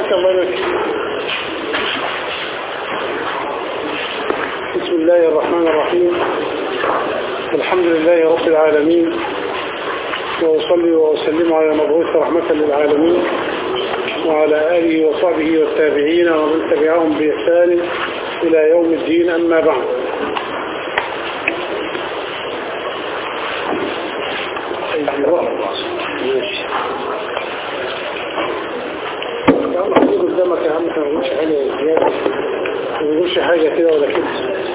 عليك الله يبارك بسم الله الرحمن الرحيم الحمد لله رب العالمين وأصلي وأسلم على مبعوث رحمة للعالمين وعلى آله وصحبه والتابعين ومن تبعهم بإحسان إلى يوم الدين أما بعد ماشي يا عم خليه قدامك يا عم ما نقولش حاجة زيادة ما نقولش حاجة كده ولا كده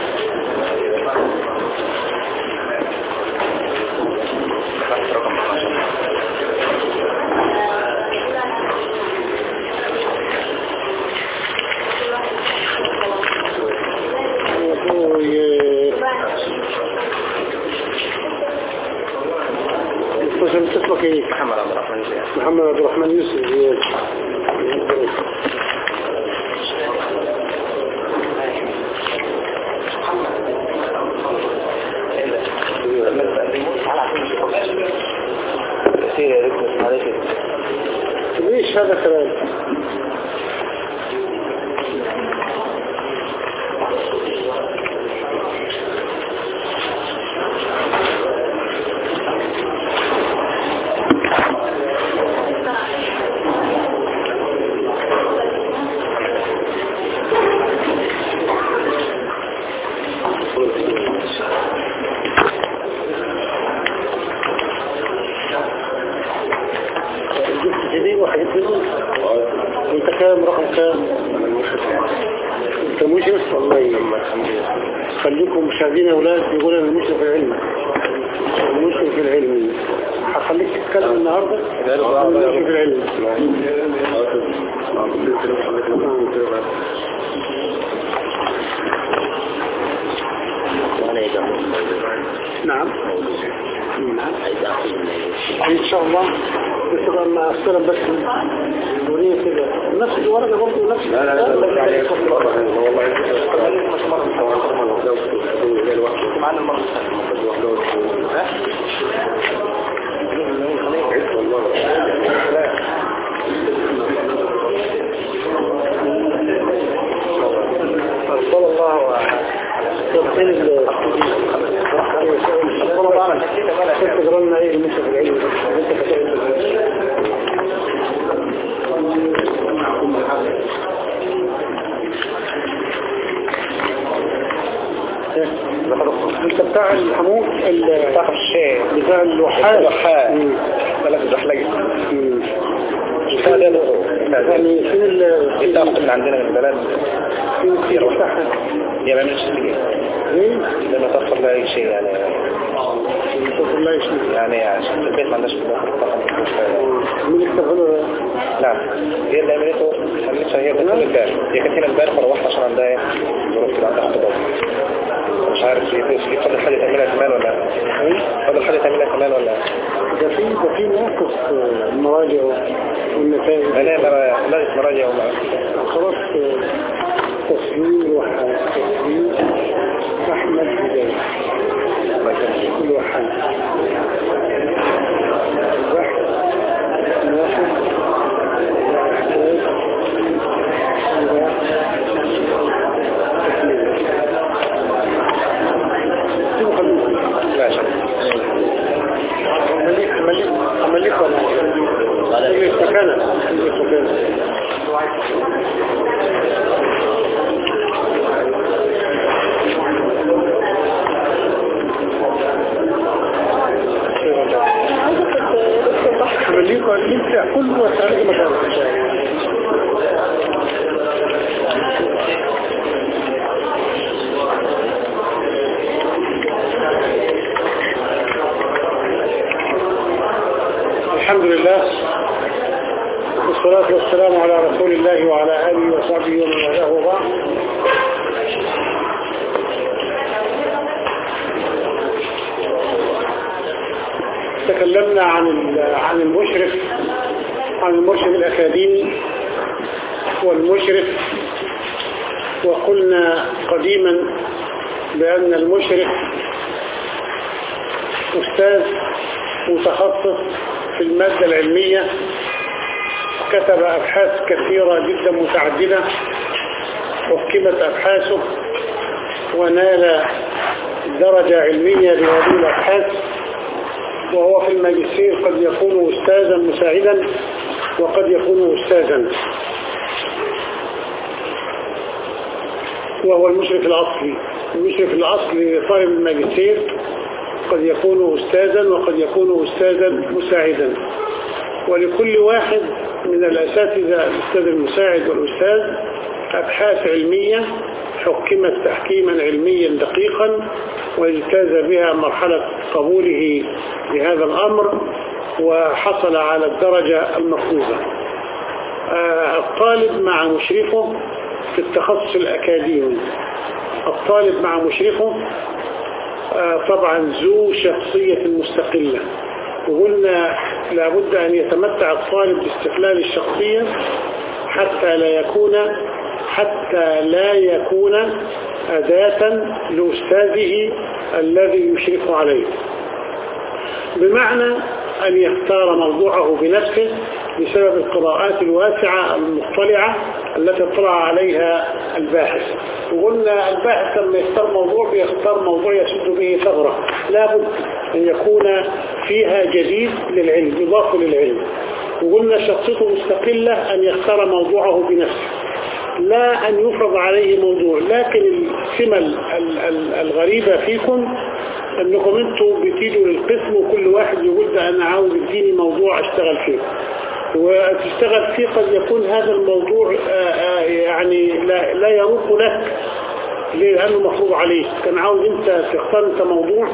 مستشفى اسمك ايه؟ محمد عبد الرحمن زياد محمد عبد الرحمن يوسف زياد كثير يا ريت معلش ليش هذا الكلام؟ جبت جديد وحاجات منهم انت كام رقم كام انت مشرف والله الحمد لله خليكم مشاهدين يا اولاد يقول انا المشرف العلمي المشرف العلمي هخليك تتكلم النهارده عن المشرف العلمي وانا اذا نعم نعم عايز اخذ ان شاء الله بس بقى ما استلم بس وريه كده نفس الورقه برضه نفس لا لا لا لا معنا المرة صلى الله عليه وسلم صلى الله عليه وسلم تقرا لنا ايه المشرف العلمي انت كتبت انت بتاع الحموم صاحب الشيء بتاع الوحاد الوحاد. مم. بلد الزحلقة مم. هذا يعني فين ال انت اخذ من عندنا من البلد فين الخير بتاعها يا ما منش تجي مين؟ لما تصل لاي شيء يعني شوف الله يشفيك يعني عشان في البيت ما عندناش بالدخل مين يكتب له نعم هي اللي عملته خليتها هي كانت امبارح هي كانت هنا امبارح وروحت عشان عندها ايه ظروف كده عندها اختبار مش عارف في في فضل حاجه تعملها كمان ولا فضل حاجه تعملها كمان ولا ده في ده في موقف آه، المراجع والنتائج انا ما لغت مراجع وما خلاص آه، تصوير وحد تصوير احمد بداية ما كانش كل واحد واحد واحد ماشي مليك مليك مليك ولا اللي سكنة اللي سكنة مليك ولا انت كل وسائل مكانك الحمد لله والصلاة والسلام على رسول الله وعلى آله وصحبه ومن والاه وبعد تكلمنا عن ال- عن المشرف عن المرشد الأكاديمي والمشرف وقلنا قديما بأن المشرف أستاذ متخصص في المادة العلمية كتب أبحاث كثيرة جدا متعددة حكمت أبحاثه ونال درجة علمية بهذه الأبحاث وهو في الماجستير قد يكون أستاذا مساعدا وقد يكون أستاذا وهو المشرف الأصلي المشرف الأصلي لطالب الماجستير قد يكون أستاذا وقد يكون أستاذا مساعدا ولكل واحد من الأساتذة الأستاذ المساعد والأستاذ أبحاث علمية حكمت تحكيما علميا دقيقا واجتاز بها مرحلة قبوله لهذا الأمر وحصل على الدرجة المطلوبة آه، الطالب مع مشرفه في التخصص الأكاديمي الطالب مع مشرفه آه، طبعا ذو شخصية مستقلة وقلنا لابد أن يتمتع الطالب باستقلال الشخصية حتى لا يكون حتى لا يكون أداة لأستاذه الذي يشرف عليه بمعنى أن يختار موضوعه بنفسه بسبب القراءات الواسعة المطلعة التي اطلع عليها الباحث وقلنا الباحث لما يختار موضوع بيختار موضوع يسد به ثغرة لابد أن يكون فيها جديد للعلم يضاف للعلم وقلنا شخصيته مستقلة أن يختار موضوعه بنفسه لا أن يفرض عليه موضوع لكن السمة الغريبة فيكم أنكم أنتم بتيجوا للقسم وكل واحد يقول ده أنا عاوز يديني موضوع أشتغل فيه وتشتغل فيه قد يكون هذا الموضوع يعني لا, لا يروق لك لأنه مفروض عليك كان عاوز أنت تختار أنت موضوع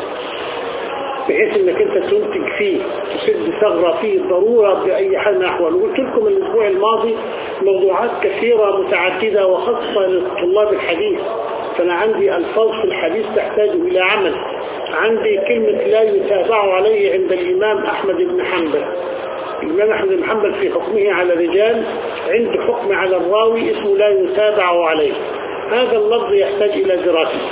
بحيث انك انت تنتج فيه تسد ثغرة فيه ضرورة بأي حال من الأحوال وقلت لكم الأسبوع الماضي موضوعات كثيرة متعددة وخاصة لطلاب الحديث فأنا عندي ألفاظ في الحديث تحتاج إلى عمل عندي كلمة لا يتابع عليه عند الإمام أحمد بن حنبل الإمام أحمد بن حنبل في حكمه على الرجال عند حكم على الراوي اسمه لا يتابع عليه هذا اللفظ يحتاج إلى دراسة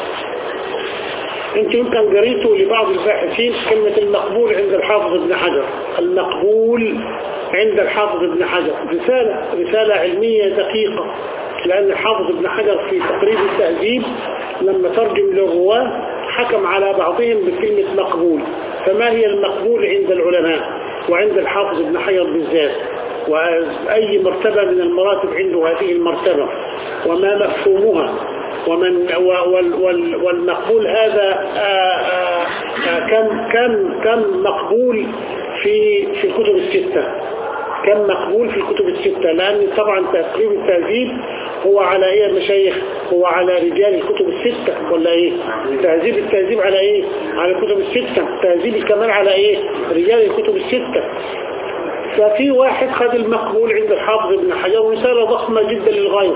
انت يمكن قريته لبعض الباحثين كلمة المقبول عند الحافظ ابن حجر المقبول عند الحافظ ابن حجر رسالة رسالة علمية دقيقة لأن الحافظ ابن حجر في تقريب التهذيب لما ترجم للرواه حكم على بعضهم بكلمة مقبول فما هي المقبول عند العلماء وعند الحافظ ابن حجر بالذات وأي مرتبة من المراتب عنده هذه المرتبة وما مفهومها ومن والمقبول هذا آآ آآ كم كم كم مقبول في في الكتب الستة كم مقبول في الكتب الستة لأن طبعا تقريب التهذيب هو على ايه يا مشايخ هو على رجال الكتب الستة ولا ايه تهذيب التهذيب على ايه على الكتب الستة تهذيب الكمال على ايه رجال الكتب الستة ففي واحد خد المقبول عند الحافظ ابن حجر رسالة ضخمة جدا للغاية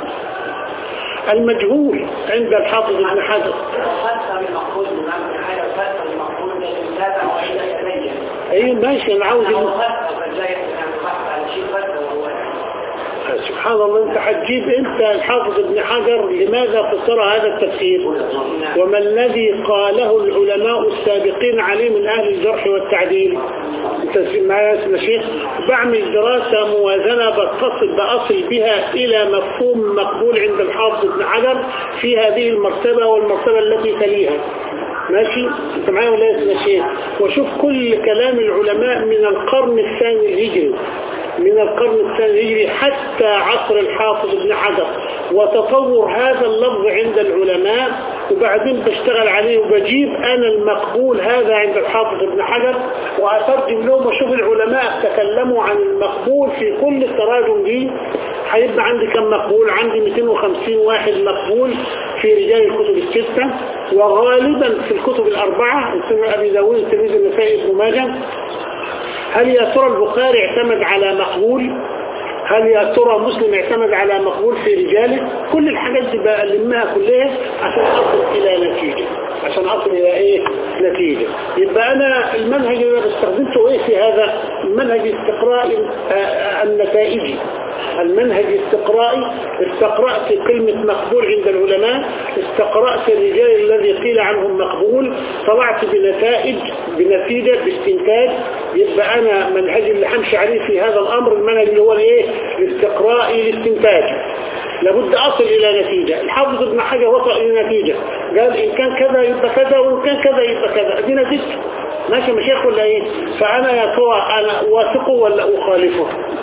المجهول عند الحافظ ابن حجر ايه ماشي انا عاوز سبحان الله انت هتجيب انت الحافظ ابن حجر لماذا فسر هذا التفسير وما الذي قاله العلماء السابقين عليه من اهل الجرح والتعديل انت معايا يا شيخ بعمل دراسة موازنة بتصل بأصل بها الى مفهوم مقبول عند الحافظ ابن حجر في هذه المرتبة والمرتبة التي تليها ماشي انت معايا ولا يا شيخ وشوف كل كلام العلماء من القرن الثاني الهجري من القرن الثاني الهجري حتى عصر الحافظ ابن حجر وتطور هذا اللفظ عند العلماء وبعدين بشتغل عليه وبجيب أنا المقبول هذا عند الحافظ ابن حجر وأترجم لهم وشوف العلماء تكلموا عن المقبول في كل التراجم دي هيبقى عندي كم مقبول عندي 250 واحد مقبول في رجال الكتب الستة وغالبا في الكتب الأربعة السنة أبي داود التلميذ النسائي ابن ماجه هل يا ترى البخاري اعتمد على مقبول هل يا ترى مسلم اعتمد على مقبول في رجاله كل الحاجات دي بألمها كلها عشان أصل إلى نتيجة عشان أصل إلى إيه نتيجة يبقى أنا المنهج اللي أنا استخدمته إيه في هذا المنهج الاستقرائي النتائجي المنهج الاستقرائي استقرأت كلمة مقبول عند العلماء استقرأت الرجال الذي قيل عنهم مقبول طلعت بنتائج بنتيجة باستنتاج يبقى انا منهجي اللي همشي عليه في هذا الامر المنهج اللي هو الايه الاستقرائي الاستنتاجي لابد اصل الى نتيجة الحافظ ابن حجر وصل الى نتيجة قال ان كان كذا يبقى كذا وان كان كذا يبقى كذا دي نتيجة ماشي مشايخ ولا ايه فانا يا ترى انا واثقه ولا اخالفه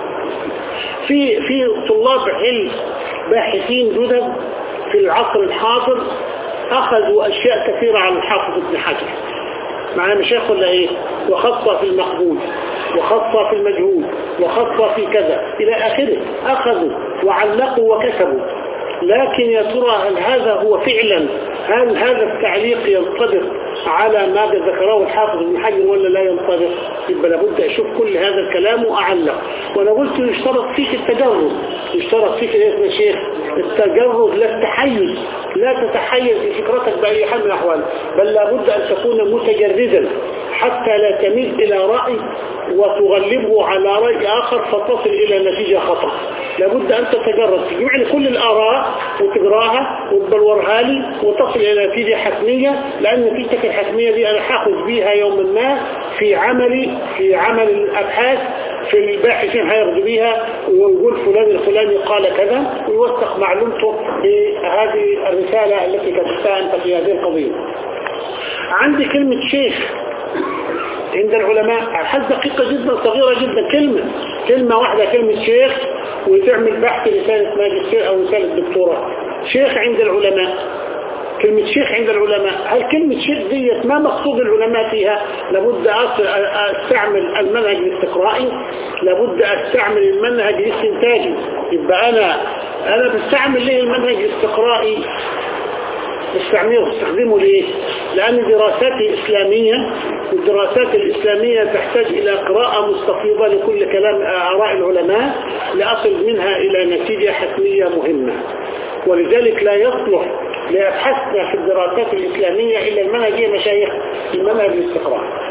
في في طلاب علم باحثين جدد في العصر الحاضر اخذوا اشياء كثيرة عن الحافظ ابن حجر معنا مشايخ ولا ايه وخاصة في المقبول وخاصة في المجهول وخاصة في كذا الى اخره اخذوا وعلقوا وكتبوا لكن يا ترى هل هذا هو فعلا هل هذا التعليق ينطبق على ما ذكره الحافظ ابن حجر ولا لا ينطبق يبقى لابد اشوف كل هذا الكلام واعلق وانا قلت يشترط فيك التجرد يشترط فيك ايه يا شيخ التجرد لا التحيز لا تتحيز في فكرتك باي حال من الاحوال بل لابد ان تكون متجردا حتى لا تميل الى راي وتغلبه على راي اخر فتصل الى نتيجه خطا لابد ان تتجرد تجمع لي كل الاراء وتقراها وتبلورها لي وتصل الى نتيجه حتميه لان نتيجتك الحتميه دي انا هاخذ بيها يوما ما في عملي في عمل الابحاث في الباحثين هياخدوا بيها ويقول فلان الفلاني قال كذا ويوثق معلومته في هذه الرسالة التي كتبتها أنت في هذه القضية عندي كلمة شيخ عند العلماء حاجة دقيقة جدا صغيرة جدا كلمة كلمة واحدة كلمة شيخ وتعمل بحث رسالة ماجستير أو رسالة دكتوراه شيخ عند العلماء كلمة شيخ عند العلماء هل كلمة شيخ ديت ما مقصود العلماء فيها لابد استعمل المنهج الاستقرائي لابد استعمل المنهج الاستنتاجي يبقى انا انا بستعمل ليه المنهج الاستقرائي بستعمله بستخدمه ليه لان دراساتي اسلامية والدراسات الاسلامية تحتاج الى قراءة مستفيضة لكل كلام اراء العلماء لاصل منها الى نتيجة حتمية مهمة ولذلك لا يصلح لأبحثنا في الدراسات الإسلامية إلا المنهج مشايخ المنهج الاستقراء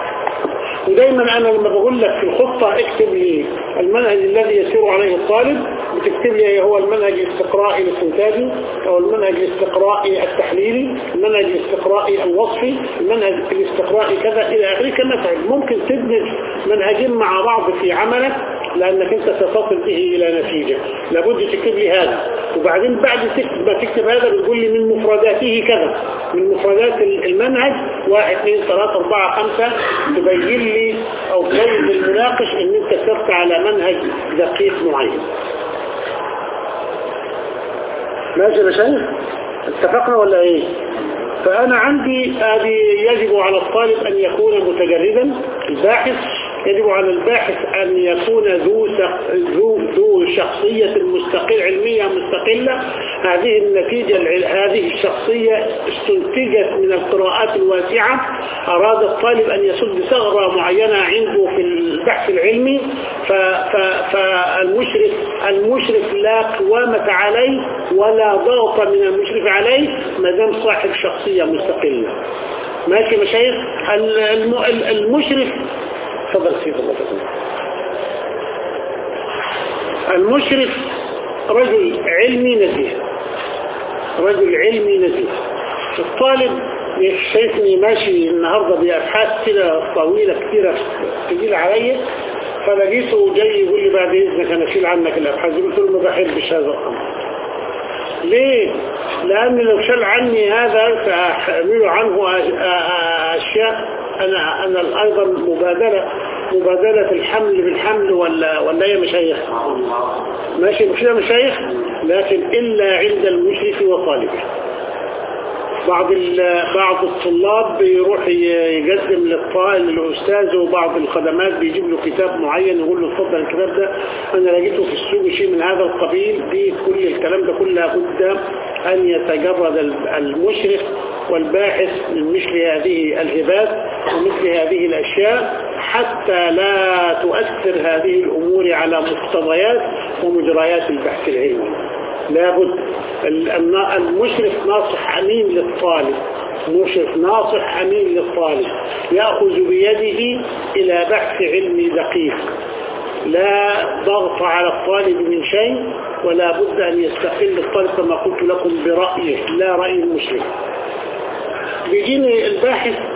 ودايما أنا لما بقول لك في الخطة اكتب لي المنهج الذي يسير عليه الطالب بتكتب لي هو المنهج الاستقرائي الاستنتاجي أو المنهج الاستقرائي التحليلي المنهج الاستقرائي الوصفي المنهج الاستقرائي كذا إلى آخره كما تعد ممكن تدمج منهجين مع بعض في عملك لأنك أنت ستصل به إلى نتيجة لابد تكتب لي هذا وبعدين بعد تكتب ما تكتب هذا بتقول لي من مفرداته كذا من مفردات المنهج واحد اثنين ثلاثة أربعة خمسة تبين لي أو تبين للمناقش إن أنت سرت على منهج دقيق معين ماشي يا شيخ اتفقنا ولا ايه فأنا عندي هذه يجب على الطالب أن يكون متجردا الباحث يجب على الباحث أن يكون ذو ذو ذو شخصية مستقل علمية مستقلة هذه النتيجة هذه الشخصية استنتجت من القراءات الواسعة أراد الطالب أن يسد ثغرة معينة عنده في البحث العلمي فالمشرف المشرف لا قوامة عليه ولا ضغط من المشرف عليه ما دام صاحب شخصية مستقلة ماشي مشايخ المشرف تفضل سيد الله المشرف رجل علمي نزيه رجل علمي نزيه الطالب شايفني ماشي النهاردة بأبحاث كده طويلة كتيرة تجيل عليا فلقيته جاي يقول لي بعد إذنك أنا أشيل عنك الأبحاث قلت له ما بحبش هذا الأمر ليه؟ لأن لو شال عني هذا سأحمل عنه أشياء أنا أنا أيضا مبادلة مبادلة الحمل بالحمل ولا ولا يا مشايخ ماشي مش يا مشايخ لكن إلا عند المشرف وطالبه بعض بعض الطلاب بيروح يقدم للطالب للأستاذ وبعض الخدمات بيجيب له كتاب معين يقول له اتفضل الكتاب ده أنا لقيته في السوق شيء من هذا القبيل دي كل الكلام ده كله بد أن يتجرد المشرف والباحث من مثل هذه الهبات ومثل هذه الأشياء حتى لا تؤثر هذه الأمور على مقتضيات ومجريات البحث العلمي لابد المشرف ناصح أمين للطالب مشرف ناصح أمين للطالب يأخذ بيده إلى بحث علمي دقيق لا ضغط على الطالب من شيء ولا بد أن يستقل الطالب كما قلت لكم برأيه لا رأي المشرف بيجيني الباحث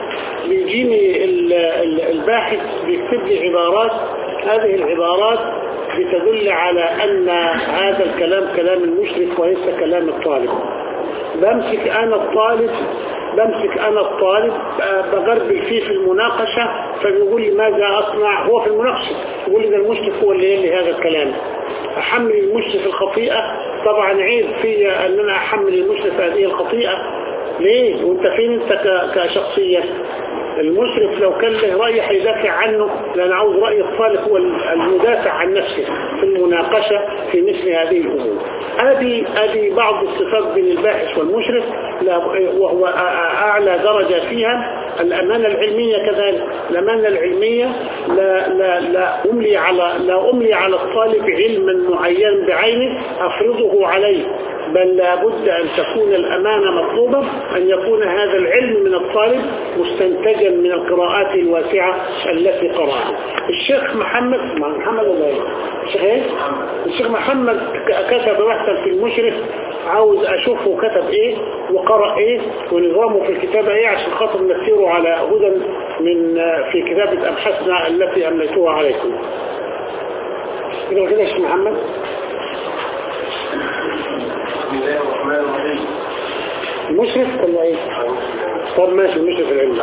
بيجيني ال- ال- الباحث بيكتب لي عبارات هذه العبارات بتدل على أن هذا الكلام كلام المشرف وليس كلام الطالب بمسك أنا الطالب بمسك أنا الطالب آه، بغربل فيه في المناقشة فبيقول لي ماذا أصنع هو في المناقشة يقول لي ده المشرف هو اللي قال لي هذا الكلام أحمل المشرف الخطيئة طبعا عيب فيا أن أنا أحمل المشرف هذه الخطيئة ليه وانت فين انت ك- كشخصية المشرف لو كان له رأي هيدافع عنه لأن عاوز رأي الطالب هو المدافع عن نفسه في المناقشة في مثل هذه الأمور هذه هذه بعض الصفات بين الباحث والمشرف لا- وهو أ- أ- أعلى درجة فيها الأمانة العلمية كذلك الأمانة العلمية لا, لا, لا أملي على لا أملي على الطالب علما معين بعينه أفرضه عليه بل لابد أن تكون الأمانة مطلوبة أن يكون هذا العلم من الطالب مستنتجا من القراءات الواسعة التي قرأها الشيخ محمد ما محمد الله إيه؟ الشيخ إيه؟ الشيخ محمد ك- كتب بحثا في المشرف عاوز أشوفه كتب إيه وقرأ إيه ونظامه في الكتابة إيه عشان خاطر نسيره على هدى من في كتابة أبحاثنا التي أمليتها عليكم كده كده يا شيخ محمد بسم الله الرحمن الرحيم المشرف ولا ايه طب ماشي المشرف العلمي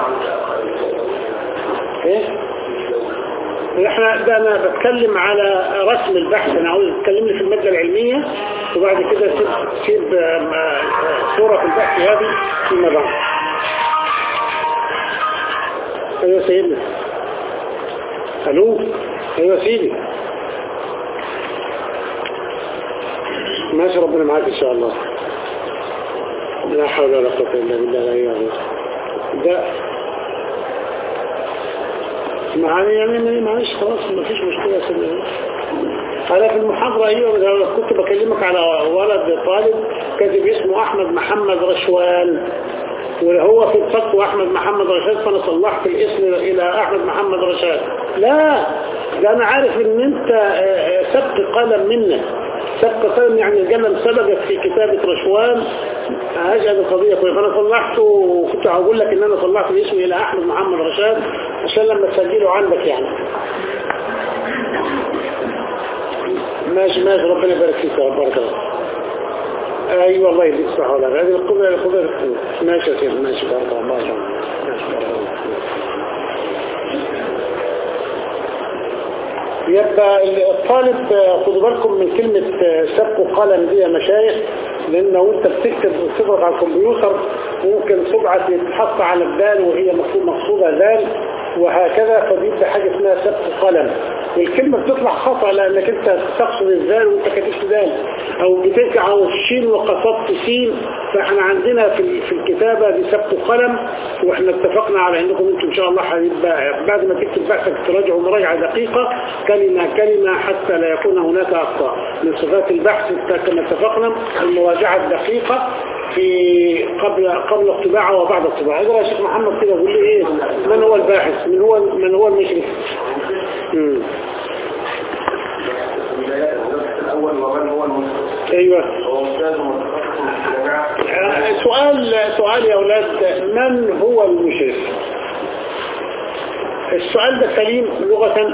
ايه احنا ده انا بتكلم على رسم البحث انا عاوز تكلمني في المادة العلمية وبعد كده سيب, سيب آم، آه، صورة في البحث هذه فيما بعد ايوه سيدنا الو ايوه سيدي ماشي ربنا معاك ان شاء الله لا حول ولا قوة إلا بالله لا إله إلا الله. ده معاني يعني معلش خلاص ما فيش مشكلة سنة. أنا في المحاضرة أيوة ده كنت بكلمك على ولد طالب كاتب اسمه أحمد محمد رشوان وهو في الفتوى أحمد محمد رشاد فأنا صلحت الاسم إلى أحمد محمد رشاد لا ده أنا عارف إن أنت آه، آه، سبق قلم منك سبق قلم يعني القلم سبقت في كتابة رشوان هذه القضية كويس فأنا صلحته وكنت هقول لك إن أنا صلحت الاسم إلى أحمد محمد رشاد عشان لما تسجله عندك يعني ماشي ماشي ربنا يبارك فيك يا رب بارك الله اي والله يديك الصحة ولا هذه القدرة القدرة ماشي يا سيدي ماشي بارك الله ما شاء الله ماشي بارك الله يبقى الطالب آه، خدوا بالكم من كلمة آه، سبق قلم دي يا مشايخ لأن وانت بتكتب صبغة على الكمبيوتر ممكن صبعة تتحط على الدال وهي مقصود- مقصودة دال وهكذا فبيبقى حاجة اسمها سبق قلم والكلمة بتطلع خطأ لأنك انت تقصد الدال وانت كتبت دال أو بترجع على الشين وقصدت سين فاحنا عندنا في في الكتابة دي سبق قلم واحنا اتفقنا على انكم انتم ان شاء الله هيبقى بعد ما تكتب بحثك تراجعوا مراجعة دقيقة كلمة كلمة حتى لا يكون هناك أخطاء من صفات البحث كما اتفقنا المراجعة الدقيقة في قبل قبل الطباعة وبعد الطباعة إذا يا شيخ محمد كده يقول لي إيه من هو الباحث من هو من هو المشرف مم. بداية الدرس الأول ومن هو المسلم أيوه هو أستاذ متخصص في الجامعة آه، سؤال سؤال يا أولاد من هو المشرف السؤال ده سليم لغة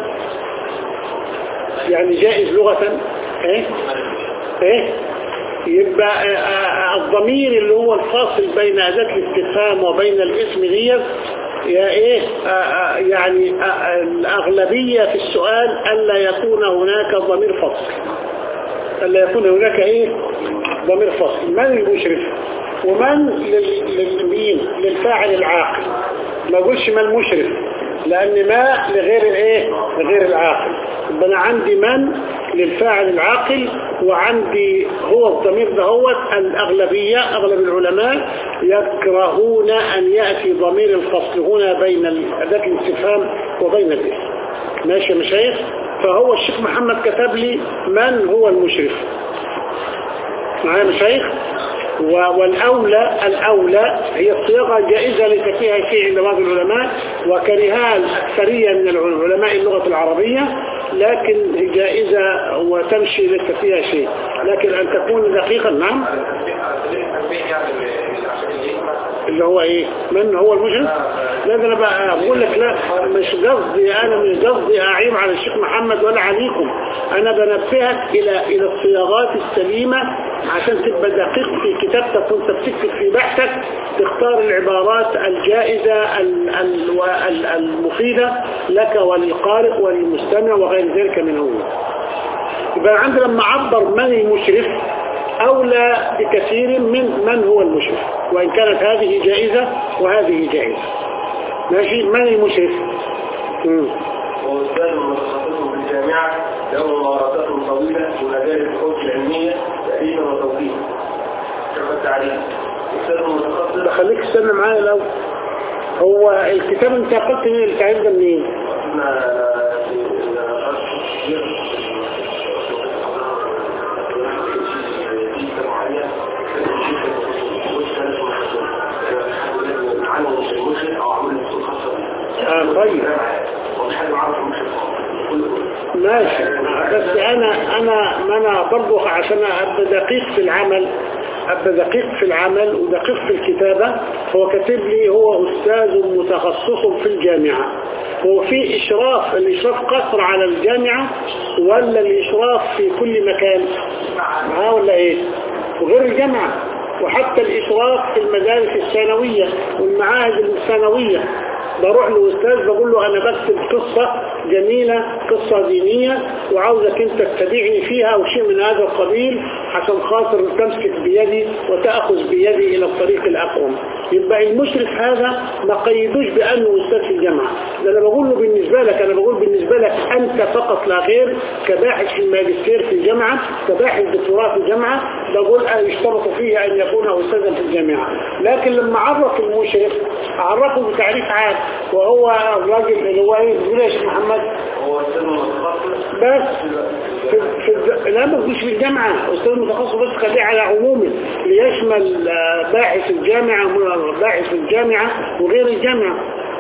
يعني جائز لغة ايه ايه يبقى آه، آه، الضمير اللي هو الفاصل بين أداة الاستفهام وبين الاسم دي يا ايه آه، آه، يعني آه، آه، الأغلبية في السؤال ألا يكون هناك ضمير فصل ألا يكون هناك ايه ضمير فصل من المشرف ومن لل- للمين للفاعل العاقل ما اقولش من المشرف لان ما لغير الايه لغير العاقل يبقى انا عندي من للفاعل العاقل وعندي هو الضمير ده هو الاغلبيه اغلب العلماء يكرهون ان ياتي ضمير الفصل هنا بين اداه الاستفهام وبين الاسم ماشي يا مشايخ فهو الشيخ محمد كتب لي من هو المشرف معايا مشايخ و- والأولى الأولى هي الصياغة الجائزة ليس فيها شيء عند بعض العلماء وكرهها الأكثرية من العلماء اللغة العربية لكن جائزة وتمشي ليس فيها شيء لكن أن تكون دقيقا نعم اللي هو ايه من هو المشرف لا ده انا بقى بقول لك لا مش قصدي انا مش قصدي اعيب على الشيخ محمد ولا عليكم انا بنبهك الى الى الصياغات السليمة عشان تبقى دقيق في كتابتك وانت بتكتب في بحثك تختار العبارات الجائزة ال- ال- ال- المفيدة لك وللقارئ وللمستمع وغير ذلك من هو يبقى عندنا لما عبر من المشرف أولى بكثير من من هو المشرف وإن كانت هذه جائزة وهذه جائزة ماشي من المشرف مم. وأستاذ متخصص في الجامعة له ممارسات طويلة ومجال البحوث العلمية تأليفا وتوثيقا كما التعليم أستاذ متخصص بخليك استنى معايا لو هو الكتاب انت قلت من التعريف ده منين ما آه طيب ماشي بس انا انا ما انا برضه عشان ابقى دقيق في العمل ابقى دقيق في العمل ودقيق في الكتابة هو كاتب لي هو استاذ متخصص في الجامعة هو في اشراف الاشراف قصر على الجامعة ولا الاشراف في كل مكان معاه ولا ايه وغير الجامعة وحتى الاشراف في المدارس الثانوية والمعاهد الثانوية بروح لأستاذ بقول له أنا بكتب قصة جميلة قصة دينية وعاوزك أنت تتبعني فيها أو شيء من هذا القبيل عشان خاطر تمسك بيدي وتأخذ بيدي إلى الطريق الأقوم يبقى المشرف هذا ما قيدوش بأنه أستاذ في الجامعة ده أنا بقول له بالنسبة لك أنا بقول بالنسبة لك أنت فقط لا غير كباحث في الماجستير في الجامعة كباحث دكتوراه في الجامعة بقول أن يشترط فيه أن يكون أستاذا في الجامعة لكن لما عرف المشرف عرفه بتعريف عام وهو الراجل اللي هو ايه بيقول يا شيخ محمد هو أستاذ متخصص بس في, في الج- لا ما مش في الجامعة أستاذ متخصص بس خليه على عمومه ليشمل آه، باحث الجامعة باحث في الجامعة وغير الجامعة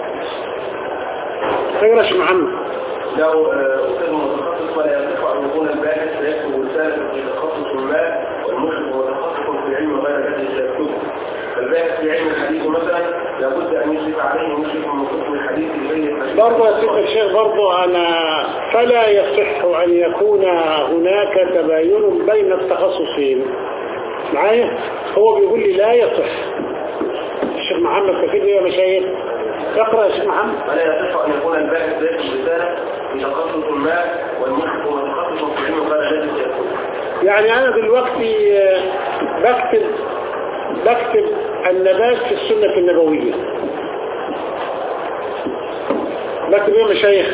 خير يا شيخ محمد له آه، أستاذ متخصص ولا يصح أن يكون الباحث يكتب رسالة في تخصص ما والمشرف متخصص في علم غير الذي سيكتبه فالباحث في علم الحديث مثلا لابد أن يشرف عليه مشرف من قسم الحديث الذي برضه يا سيد الشيخ برضه أنا فلا يصح أن يكون هناك تباين بين التخصصين معايا هو بيقول لي لا يصح الشيخ محمد كفيل يا مشايخ اقرأ يا شيخ محمد فلا يصح أن يكون الباحث يكتب رسالة في تخصص ما والمشرف متخصص في علم غير الذي سيكتبه يعني أنا دلوقتي آه، بكتب بكتب النبات في السنة النبوية بكتب ايه يا مشايخ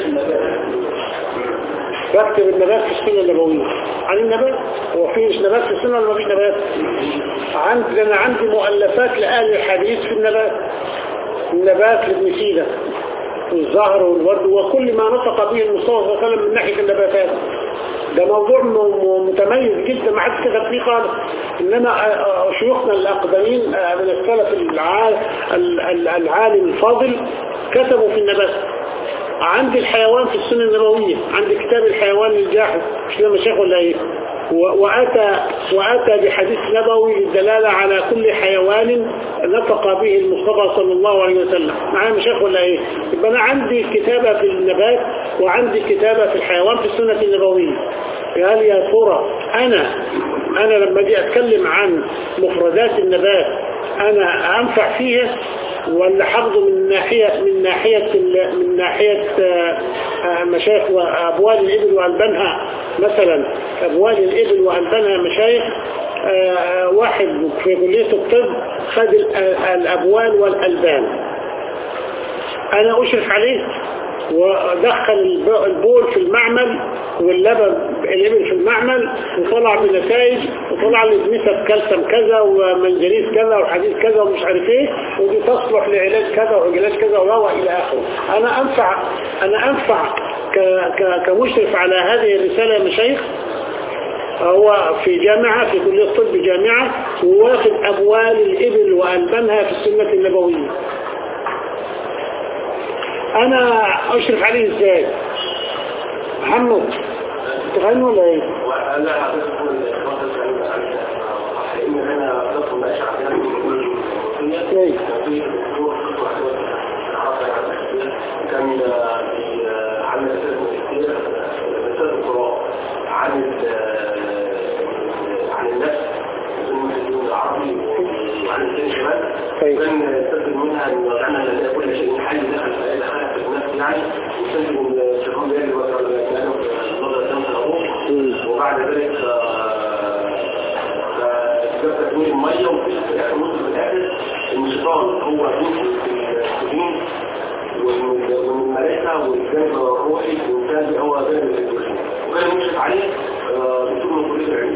بكتب النبات في السنة النبوية عن النبات هو في مش نبات في السنة ولا ما فيش نبات عندي أنا عندي مؤلفات لأهل الحديث في النبات النبات لابن سيدة والزهر والورد وكل ما نطق به المصطفى صلى الله عليه وسلم من ناحية النباتات ده موضوع م- م- متميز جدا ما حدش كتب فيه خالص انما آه، آه، شيوخنا الاقدمين آه، من السلف الع- ال- ال- العالم الفاضل كتبوا في النبات عندي الحيوان في السنة النبوية عندي كتاب الحيوان للجاحظ مش كده مشايخ ولا ايه و- وأتى, وأتى بحديث نبوي للدلالة على كل حيوان نطق به المصطفى صلى الله عليه وسلم معايا مشايخ ولا ايه يبقى أنا عندي كتابة في النبات وعندي كتابة في الحيوان في السنة النبوية هل يا ترى أنا أنا لما أجي أتكلم عن مفردات النبات أنا أنفع فيها ولا حفظه من ناحية من ناحية ال- من ناحية آه، آه، مشايخ وأبوال الإبل وألبانها مثلا أبوال الإبل وألبانها مشايخ آه، آه، واحد في كلية الطب خد ال- آه، الأبوال والألبان أنا أشرف عليه ودخل الب- البول في المعمل واللبن الإبل في المعمل وطلع بنتائج وطلع لي نسب كالسيوم كذا ومنجنيز كذا وحديد كذا ومش عارف ايه ودي تصلح لعلاج كذا وعلاج كذا وهو الى اخره انا انفع انا انفع ك- ك- كمشرف على هذه الرسالة يا مشايخ هو في جامعة في كلية الطب جامعة وواخد أبوال الإبل وألبانها في السنة النبوية أنا أشرف عليه إزاي محمد تغني ولا ايه؟ ولا حضرتك الفصل كان صح ان انا ضغط ماشي عندنا ايه في دكتور كان عامل اساس ماجستير اساس القراء عن عن النفس المسلمين العربي وعن الدين كمان طيب. كان يستخدم منها ان وضعنا لدى كل شيء حي دخل في دخل في النفس يعني يستخدم الشيطان بيجري وقت النظر الدم في العروق وبعد ذلك جاب تكوين الميه وفي الاخر وصل في الاخر ان الشيطان هو جزء في السجين ومن الملائكه والجانب الروحي والانسان هو جانب الجسم وكان مشرف عليه آه، دكتور من كليه العلم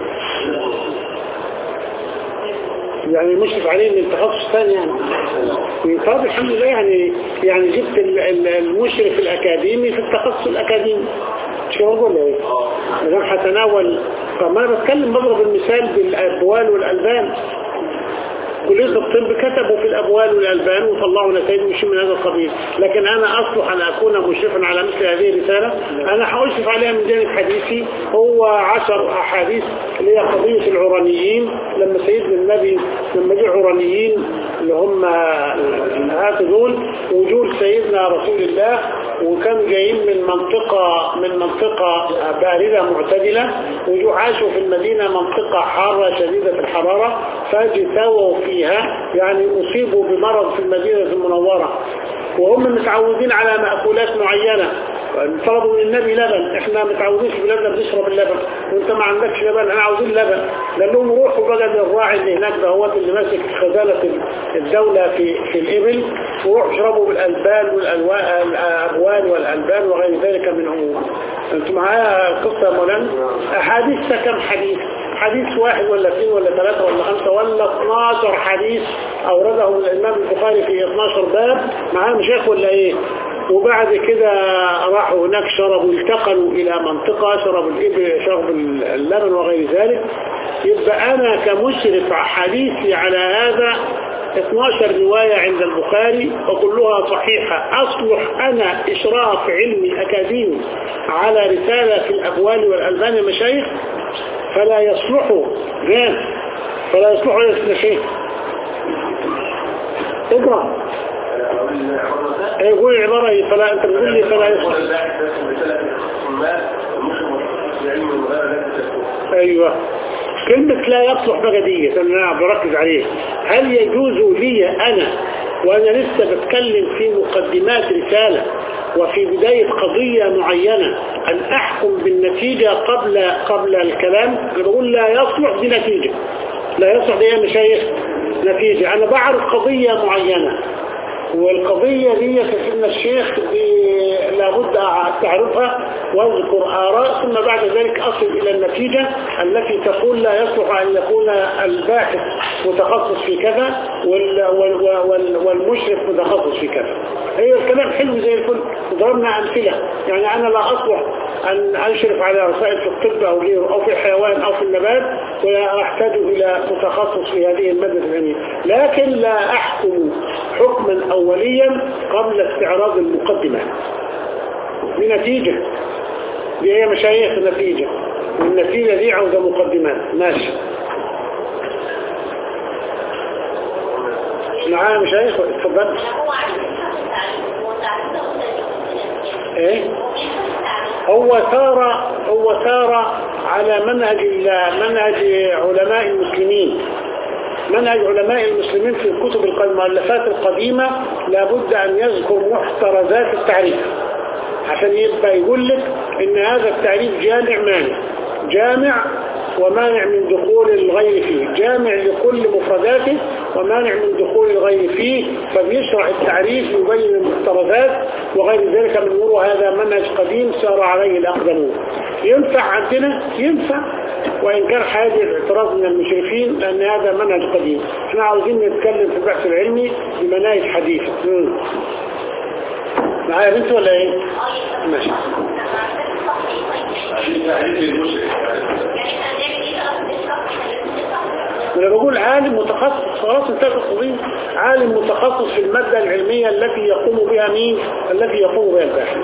يعني مشرف عليه من تخصص ثاني يعني طب الحمد لله يعني يعني جبت ال- ال- المشرف الأكاديمي في التخصص الأكاديمي مش كده ولا ايه؟ ما دام هتناول طب ما انا بتكلم بضرب المثال بالأبوال والألبان كلية الطب كتبوا في الأبوال والألبان وطلعوا نتائج مش من هذا القبيل لكن أنا أصلح أن أكون مشرفا على مثل هذه الرسالة أنا هأشرف عليها من جانب حديثي هو عشر أحاديث اللي هي قضية العرانيين لما سيدنا النبي لما جه عرانيين اللي هم هات دول وجود سيدنا رسول الله وكانوا جايين من منطقة من منطقة باردة معتدلة وجوا عاشوا في المدينة منطقة حارة شديدة الحرارة فاجتووا فيها يعني أصيبوا بمرض في المدينة المنورة وهم متعودين على مأكولات معينة طلبوا من النبي لبن احنا متعودين في بلادنا بنشرب اللبن وانت ما عندكش لبن احنا عاوزين لبن قال لهم روحوا بقى للراعي اللي هناك ده هو اللي ماسك خزانة الدولة في في الإبل وروحوا اشربوا بالألبان والأبوال والألبان وغير ذلك من أمور انتوا معايا قصة يا مولانا أحاديث كم حديث حديث واحد ولا اثنين ولا ثلاثة ولا خمسة ولا 12 حديث أورده الإمام البخاري في 12 باب معاه مشايخ ولا إيه وبعد كده راحوا هناك شربوا التقلوا إلى منطقة شربوا الإبل شربوا اللبن وغير ذلك يبقى أنا كمشرف حديثي على هذا 12 رواية عند البخاري وكلها صحيحة أصلح أنا إشراف علمي أكاديمي على رسالة في الأبوال والألبان يا مشايخ فلا يصلح غير فلا يصلح يا شيخ اقرأ يقول العبارة ايه فلا انت بتقول لي فلا يصلح ايوه كلمة لا يصلح بقى دي انا بركز عليه هل يجوز لي انا وانا لسه بتكلم في مقدمات رسالة وفي بداية قضية معينة ان احكم بالنتيجة قبل قبل الكلام بقول لا يصلح دي نتيجة لا يصلح دي يا مشايخ نتيجة انا بعرف قضية معينة والقضية دي سيدنا الشيخ لابد تعرفها واذكر آراء ثم بعد ذلك أصل إلى النتيجة التي تقول لا يصلح أن يكون الباحث متخصص في كذا وال وال وال والمشرف متخصص في كذا هي الكلام حلو زي الفل ضربنا أمثلة يعني أنا لا أصلح أن أشرف على رسائل في الطب أو غيره أو في الحيوان أو في النبات ولا أحتاج إلى متخصص في هذه المادة العلمية لكن لا أحكم حكما أوليا قبل استعراض المقدمة بنتيجة دي هي مشايخ النتيجة والنتيجة دي عاوزة مقدمات ماشي معايا مشايخ اتفضل ايه هو سار هو سار على منهج منهج علماء المسلمين منهج علماء المسلمين في الكتب المؤلفات القديمة لابد أن يذكر محترزات التعريف عشان يبقى يقول لك ان هذا التعريف جامع مانع جامع ومانع من دخول الغير فيه جامع لكل مفرداته ومانع من دخول الغير فيه فبيشرح التعريف يبين المفترضات وغير ذلك من نور هذا منهج قديم سار عليه الأقدمون ينفع عندنا ينفع وإن كان هذه الاعتراض من المشرفين لأن هذا منهج قديم احنا عاوزين نتكلم في البحث العلمي بمناهج حديثة مم. معايا بنت ولا ايه ماشي انا بقول عالم متخصص خلاص انتهت القضية عالم متخصص في المادة العلمية التي يقوم بها مين التي يقوم بها الباحث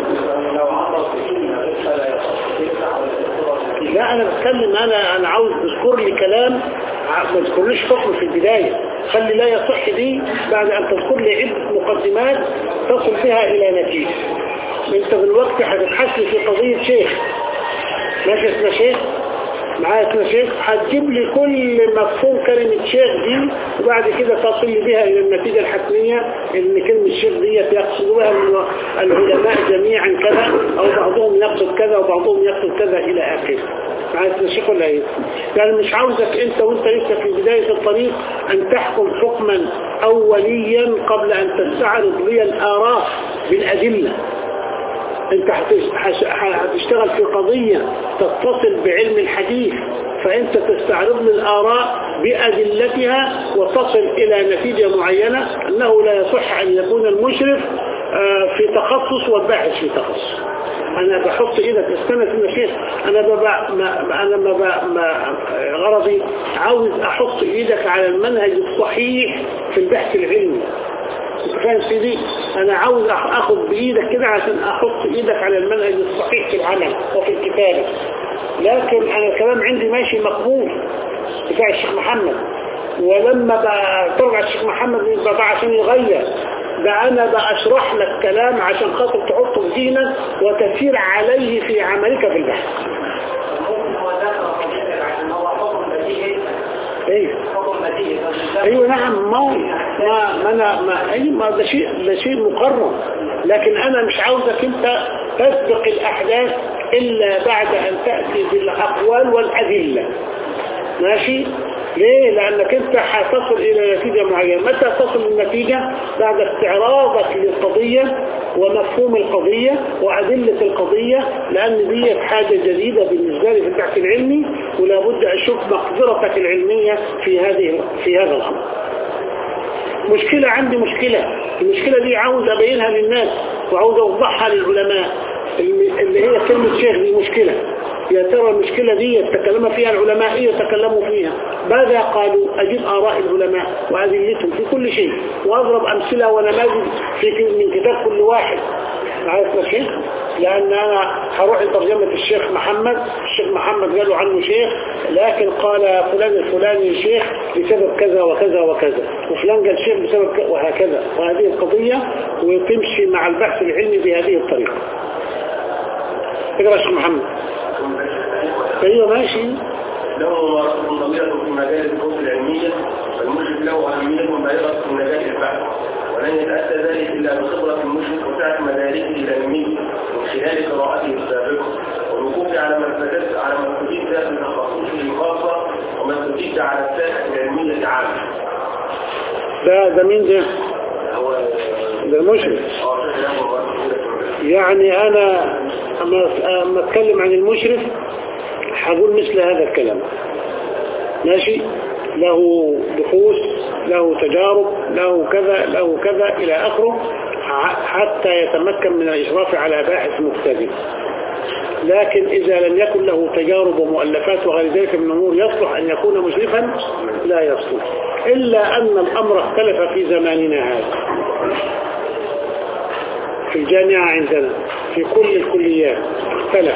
لا انا بتكلم انا انا عاوز تذكر لي كلام ع- ما تذكرليش حكم في البداية خلي لا يصح دي بعد ان تذكر لي عدة مقدمات تصل بها الى نتيجة انت دلوقتي هتبحث لي في قضية شيخ ماشي اسمه شيخ معايا اسمه شيخ هتجيب لي كل مفهوم كلمة شيخ دي وبعد كده تصل لي بها الى النتيجة الحتمية ان كلمة شيخ دي يقصد بها ال- العلماء جميعا كذا او بعضهم يقصد كذا وبعضهم يقصد كذا الى اخره معايا اسمه شيخ ولا ايه يعني مش عاوزك انت وانت لسه في بداية الطريق ان تحكم حكما اوليا قبل ان تستعرض لي الاراء بالادلة انت هتش- هش- هتشتغل في قضية تتصل بعلم الحديث فانت تستعرض لي الآراء بأدلتها وتصل إلى نتيجة معينة أنه لا يصح أن يكون المشرف آه، في تخصص والباحث في تخصص أنا بحط إيدك استنى يا شيخ أنا ببع ما ما- أنا ما ب- ما غرضي عاوز أحط إيدك على المنهج الصحيح في البحث العلمي انت فاهم سيدي انا عاوز أخ- اخد بايدك كده عشان احط ايدك على المنهج الصحيح في العمل وفي الكتابة لكن انا الكلام عندي ماشي مقبول بتاع الشيخ محمد ولما بقى ترجع الشيخ محمد يبقى بقى عشان يغير ده انا بشرح لك كلام عشان خاطر تحطه في ذهنك وتسير عليه في عملك في البحث ايوه ايوه نعم ما هو- ما ما انا ما ايوه ما ده شيء ده شيء مقرر لكن انا مش عاوزك انت تسبق الاحداث الا بعد ان تاتي بالاقوال والادله ماشي ليه لانك انت هتصل الى نتيجة معينة متى تصل للنتيجة بعد استعراضك للقضية ومفهوم القضية وأدلة القضية لأن دي حاجة جديدة بالنسبة لي في البحث العلمي ولا بد أشوف مقدرتك العلمية في هذه في هذا الأمر مشكلة عندي مشكلة المشكلة دي عاوز أبينها للناس وعاوز أوضحها للعلماء الم- اللي هي كلمة شيخ دي مشكلة يا ترى المشكلة دي يتكلم فيها العلماء ايه يتكلموا فيها ماذا قالوا أجيب آراء العلماء وأدلتهم في كل شيء وأضرب أمثلة ونماذج في ك- من كتاب كل واحد عارف يا شيخ لأن أنا هروح لترجمة الشيخ محمد الشيخ محمد قالوا عنه شيخ لكن قال فلان الفلاني شيخ بسبب كذا وكذا وكذا وفلان قال شيخ بسبب كذا وهكذا وهذه القضية وتمشي مع البحث العلمي بهذه الطريقة اقرأ الشيخ محمد ايوه ماشي له ممارسة نظيرة في مجال البحوث العلمية والمشرف له أهمية بالغة في مجال البحث ولن يتأتى ذلك إلا بخبرة المشرف وسعة مداركه العلمية من خلال قراءته السابقة والوقوف على ما استجد على ما استجد في تخصصه الخاصة وما استجد على الساحة العلمية عامة. ده ده مين ده هو ده المشرف اه شيخ له ممارسة في المجال. يعني انا اما اما اتكلم عن المشرف هقول مثل هذا الكلام ماشي له بحوث له تجارب له كذا له كذا الى اخره ح- حتى يتمكن من الاشراف على باحث مبتدئ لكن إذا لم يكن له تجارب ومؤلفات وغير ذلك من الأمور يصلح أن يكون مشرفا لا يصلح إلا أن الأمر اختلف في زماننا هذا في الجامعة عندنا في كل الكليات اختلف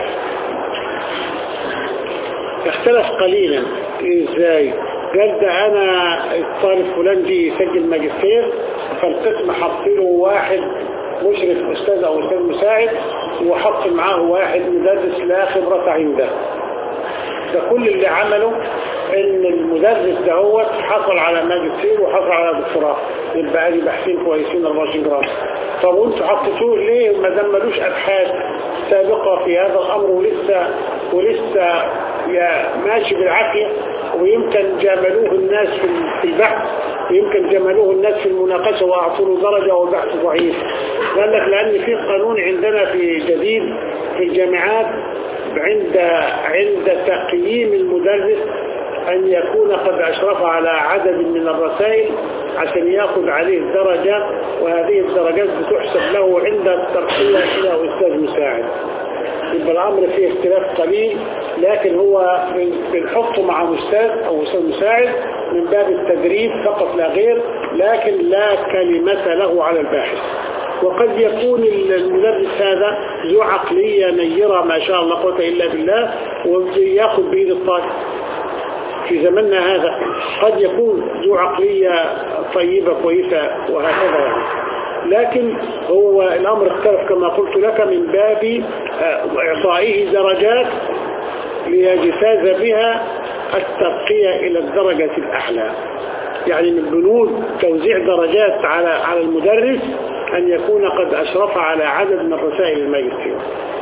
اختلف قليلا ازاي قال ده انا الطالب فلان جه يسجل ماجستير فالقسم حط له واحد مشرف استاذ او استاذ مساعد وحط معاه واحد مدرس لا خبرة عنده ده كل اللي عمله ان المدرس ده هو حصل على ماجستير وحصل على دكتوراه يبقى ادي باحثين كويسين 24 جرام طب وانتوا حطيتوه ليه ما دام ملوش ابحاث سابقه في هذا الامر ولسه ولسه يا ماشي بالعافيه ويمكن جاملوه الناس في في البحث ويمكن جملوه الناس في المناقشة وأعطوا له درجة والبحث ضعيف قال لك لأن في قانون عندنا في جديد في الجامعات عند عند تقييم المدرس أن يكون قد أشرف على عدد من الرسائل عشان يأخذ عليه درجة وهذه الدرجات بتحسب له عند الترقية إلى أستاذ مساعد يبقى الأمر فيه اختلاف قليل لكن هو بنحطه مع أستاذ أو أستاذ مساعد من باب التدريب فقط لا غير لكن لا كلمة له على الباحث وقد يكون المدرس هذا ذو عقلية نيرة ما شاء الله قوة إلا بالله ويأخذ بإيد الطالب في زمننا هذا قد يكون ذو عقلية طيبة كويسة وهكذا يعني لكن هو الأمر اختلف كما قلت لك من باب آه، إعطائه درجات ليجتاز بها الترقية إلى الدرجة الأعلى يعني من بنود توزيع درجات على على المدرس أن يكون قد أشرف على عدد من رسائل الماجستير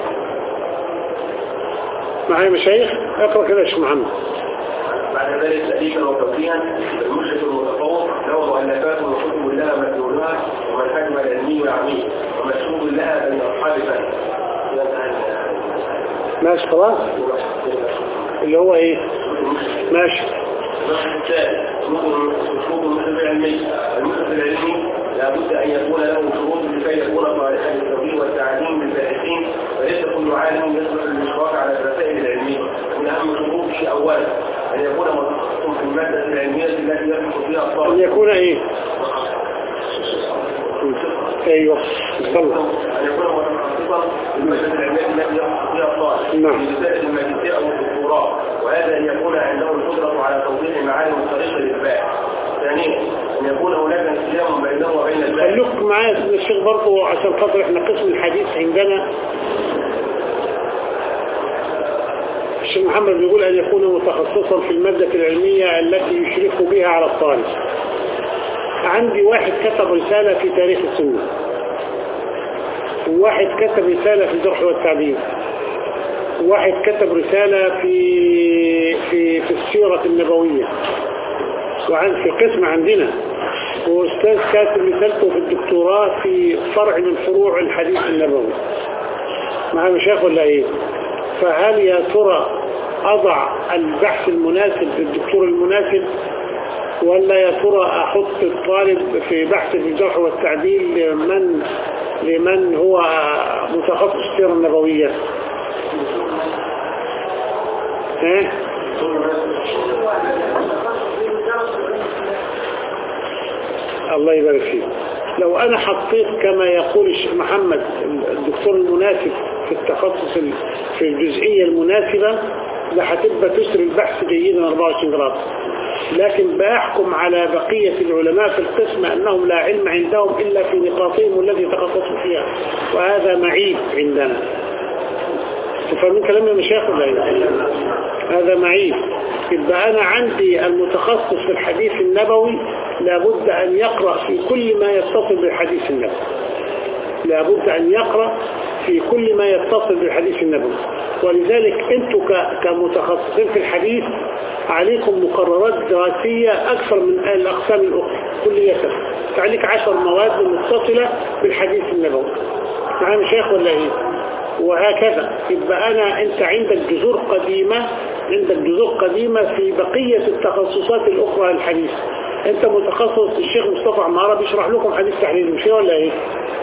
معايا مشايخ اقرأ كده يا شيخ محمد بعد ذلك تأليفا وتوفيها المشرف المتفوق له مؤلفات وكتب لها مدلولها ومنهجها العلمي والعميق ومشهود لها بين أصحاب الفن ماشي خلاص اللي هو ايه ماشي البحث الثالث شروط المشرف العلمي المشرف العلمي لابد أن يكون له شروط لكي يكون صالحا للتوجيه والتعليم للباحثين وليس كل عالم يصلح للإشراف على الرسائل العلمية من أهم شروطه أولا أن يكون متخصصا في المادة العلمية التي يبحث فيها ان الطالب يكون ايه ايوه تفضل أن يكون متخصصا في المادة العلمية التي يبحث فيها الطالب نعم. في رسالة الماجستير أو الدكتوراه وهذا أن يكون عنده القدرة على توضيح معالم الطريقة للباحث ثانيا أن يكون هناك انسجام بينه وبين الباحث خلوك معايا يا سيدنا الشيخ برضه عشان خاطر احنا قسم الحديث عندنا الشيخ محمد بيقول أن يكون متخصصا في المادة العلمية التي يشرف بها على الطالب عندي واحد كتب رسالة في تاريخ السنة وواحد كتب رسالة في الجرح والتعديل وواحد كتب رسالة في في في السيرة النبوية وعن في قسم عندنا وأستاذ كاتب رسالته في الدكتوراه في فرع من فروع الحديث النبوي مع مشايخ ولا ايه فهل يا ترى اضع البحث المناسب للدكتور المناسب ولا يا ترى احط الطالب في بحث في الجرح والتعديل لمن لمن هو متخصص السيرة النبوية ها الله يبارك فيك لو انا حطيت كما يقول الشيخ محمد الدكتور المناسب في التخصص ال- في الجزئية المناسبة لهتبقى تسري البحث جيدا 24 جرام لكن بأحكم على بقية العلماء في القسم أنهم لا علم عندهم إلا في نقاطهم التي تخصصوا فيها وهذا معيب عندنا تفهمون كلامي يا مشايخ ولا ايه؟ هذا معيب يبقى أنا عندي المتخصص في الحديث النبوي لابد أن يقرأ في كل ما يتصل بالحديث النبوي لابد أن يقرأ في كل ما يتصل بالحديث النبوي ولذلك أنتم ك- كمتخصصين في الحديث عليكم مقررات دراسية أكثر من الأقسام الأخرى كلية فعليك عشر مواد متصلة بالحديث النبوي معايا شيخ ولا إيه وهكذا يبقى أنا أنت عندك جذور قديمة عندك جذور قديمة في بقية التخصصات الأخرى الحديث أنت متخصص الشيخ مصطفى عمارة بيشرح لكم حديث تحليل مش ولا إيه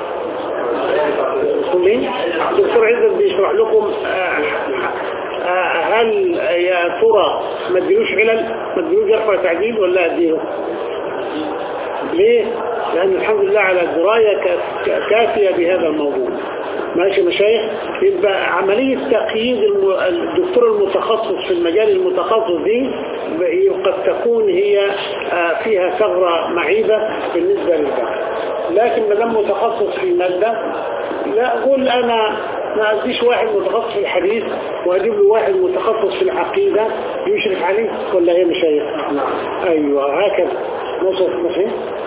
مين؟ دكتور عزت بيشرح لكم آه، آه، هل يا ترى ما اديلوش علل ما اديلوش يرفع تعديل ولا اديله ليه لان الحمد لله على دراية ك- ك- كافية بهذا الموضوع ماشي مشايخ يبقى عملية تقييد الم- الدكتور المتخصص في المجال المتخصص دي ب- قد تكون هي آه، فيها ثغرة معيبة بالنسبة للبحث لكن ما دام متخصص في مادة لا أقول أنا ما أديش واحد متخصص في الحديث وأجيب له واحد متخصص في العقيدة يشرف عليه ولا هي مشايخ أيوة هكذا ماشي ماشي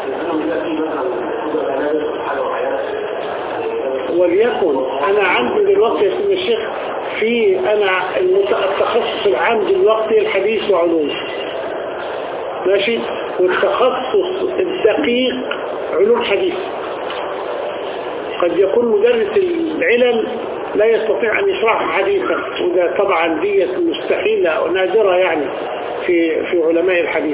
وليكن أنا عندي دلوقتي يا سيدي الشيخ في أنا المت- التخصص العام دلوقتي الحديث وعلوم ماشي والتخصص الدقيق علوم حديث قد يكون مدرس العلل لا يستطيع أن يشرح حديثا وده طبعا دي مستحيلة ونادرة يعني في في علماء الحديث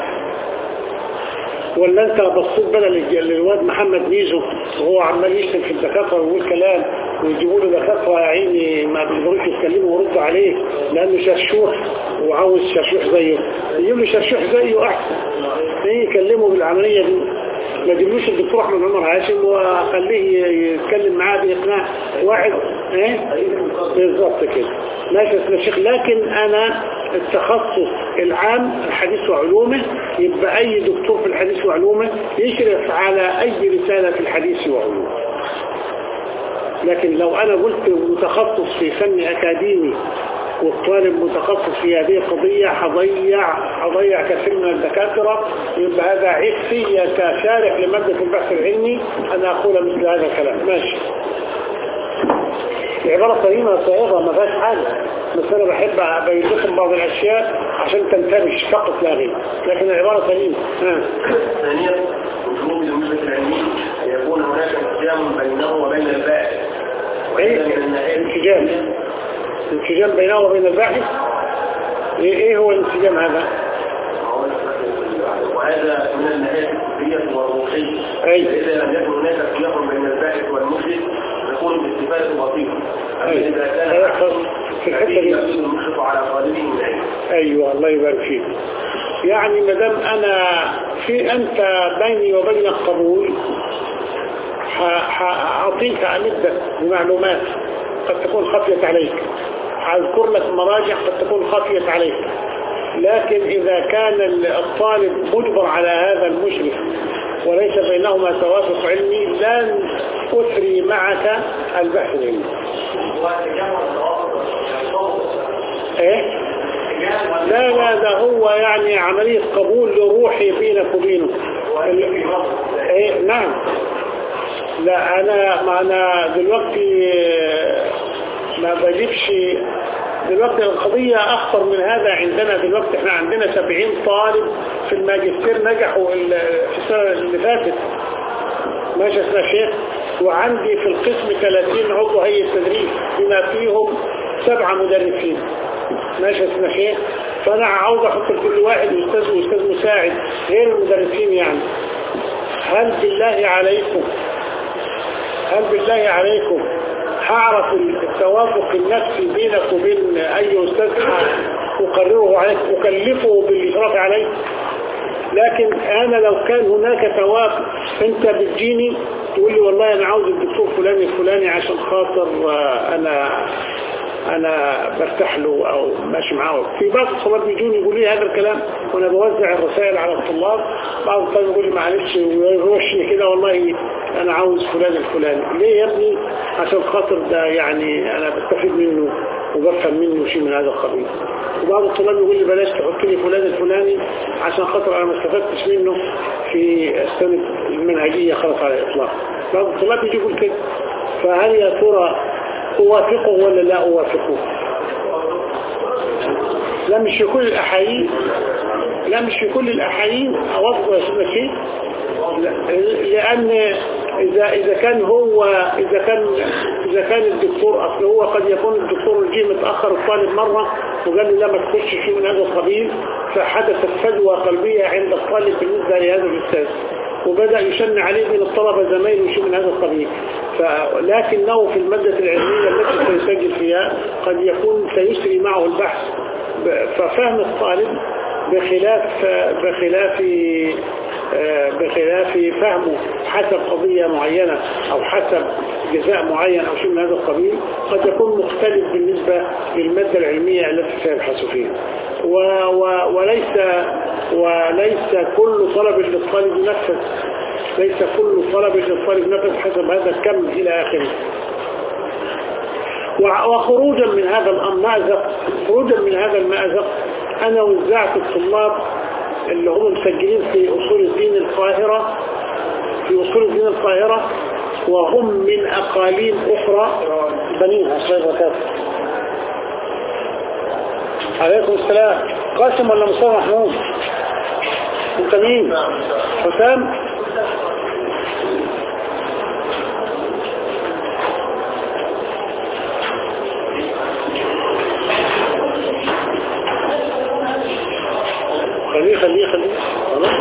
ولا انت بصيت بقى للج- للواد محمد ميزو وهو عمال يشتم في الدكاتره ويقول كلام ويجيبوا له دكاتره يا عيني ما بيقدروش يتكلموا ويردوا عليه لانه شرشوح وعاوز شرشوح زيه يجيب لي شرشوح زيه احسن ايه يكلمه بالعملية دي ما يجيبلوش الدكتور احمد عمر هاشم واخليه يتكلم معاه باقناع واحد ايه بالظبط كده ماشي يا شيخ لكن انا التخصص العام الحديث وعلومه يبقى اي دكتور في الحديث وعلومه يشرف على اي رسالة في الحديث وعلومه لكن لو انا قلت متخصص في فن اكاديمي والطالب متخصص في هذه القضية هضيع هضيع كثير من الدكاترة يبقى هذا عيب فيا كشارح لمادة البحث العلمي أن أقول مثل هذا الكلام ماشي العبارة سليمة صائغة ما فيهاش حاجة بس أنا بحب أبين لكم بعض الأشياء عشان تنتبش فقط لا غير لكن العبارة سليمة ها. ثانيا وجوب المثبت العلمي أن يكون هناك انسجام بينه وبين الباحث ايه وهذا من الناحية انسجام انسجام بينه وبين الباحث ايه إيه هو الانسجام هذا وهذا من الناحية الفكرية والروحية أي. فإذا لم يكن هناك خلاف بين الباحث والمشرك تكون الاستفادة بسيطة أما أي. إذا كان هيحصل في الحتة ففيه دي يزيد المشرف على طالبه من العلم ايوه الله يبارك فيك يعني ما دام انا في انت بيني وبينك قبول ح- هأعطيك أمدك بمعلومات قد تكون خفيت عليك هذكر لك مراجع قد تكون خفيت عليك لكن إذا كان الطالب مجبر على هذا المشرف وليس بينهما توافق علمي لن أثري معك البحث العلمي ايه لا لا ده هو يعني عملية قبول لروحي بينك وبينه ال- ايه نعم لا انا ما انا دلوقتي آه، ما بجيبش دلوقتي القضية اخطر من هذا عندنا دلوقتي احنا عندنا 70 طالب في الماجستير نجحوا ال- في السنة اللي فاتت ماشي يا أستاذ شيخ وعندي في القسم 30 عضو هيئة تدريس بما فيهم سبعة مدرسين ماشي يا أستاذ شيخ فأنا عاوز أحط لكل واحد أستاذ وأستاذ مساعد غير المدرسين يعني هل بالله عليكم هل بالله عليكم هعرف التوافق النفسي بينك وبين أي أستاذ أقرره عليك أكلفه بالإشراف عليك لكن انا لو كان هناك توافق انت بتجيني تقول لي والله انا عاوز الدكتور فلان الفلاني عشان خاطر آه، انا انا برتاح له او ماشي معاه في بعض الطلاب بيجوني يقول لي هذا الكلام وانا بوزع الرسائل على الطلاب بعض الطلاب يقول لي معلش ويروشني كده والله انا عاوز فلان الفلاني ليه يا ابني عشان خاطر ده يعني انا بستفيد منه وبفهم منه شيء من هذا القبيل وبعض الطلاب يقول لي بلاش تحط لي فلان الفلاني عشان خاطر انا ما استفدتش منه في السنة المنهجية خلاص على الاطلاق بعض الطلاب يجي يقول كده فهل يا ترى اوافقه ولا لا اوافقه لا مش في كل الاحايين لا مش في كل الاحايين اوافقه يا سيدنا شيء لا- لان اذا اذا كان هو اذا كان اذا كان الدكتور اصل هو قد يكون الدكتور جه متاخر الطالب مره وقال له لا ما تخش شيء من هذا القبيل فحدثت فجوه قلبيه عند الطالب بالنسبه لهذا الاستاذ وبدا يشن عليه من الطلبه زمايله شيء من هذا القبيل لكنه في الماده العلميه التي سيسجل فيها قد يكون سيسري معه البحث ب- ففهم الطالب بخلاف بخلاف بخلاف فهمه حسب قضية معينة أو حسب جزاء معين أو شيء من هذا القبيل قد يكون مختلف بالنسبة للمادة العلمية التي سيبحث فيها و و وليس وليس كل طلب للطالب ينفذ ليس كل طلب للطالب ينفذ حسب هذا الكم إلى آخره وع- وخروجا من هذا المأزق خروجا من هذا المأزق أنا وزعت الطلاب اللي هم مسجلين في أصول الدين القاهرة في أصول الدين القاهرة وهم من أقاليم أخرى بنيها خير وكافر عليكم السلام قاسم ولا مصطفى محمود انت مين حسام خليه خليه خليه خلاص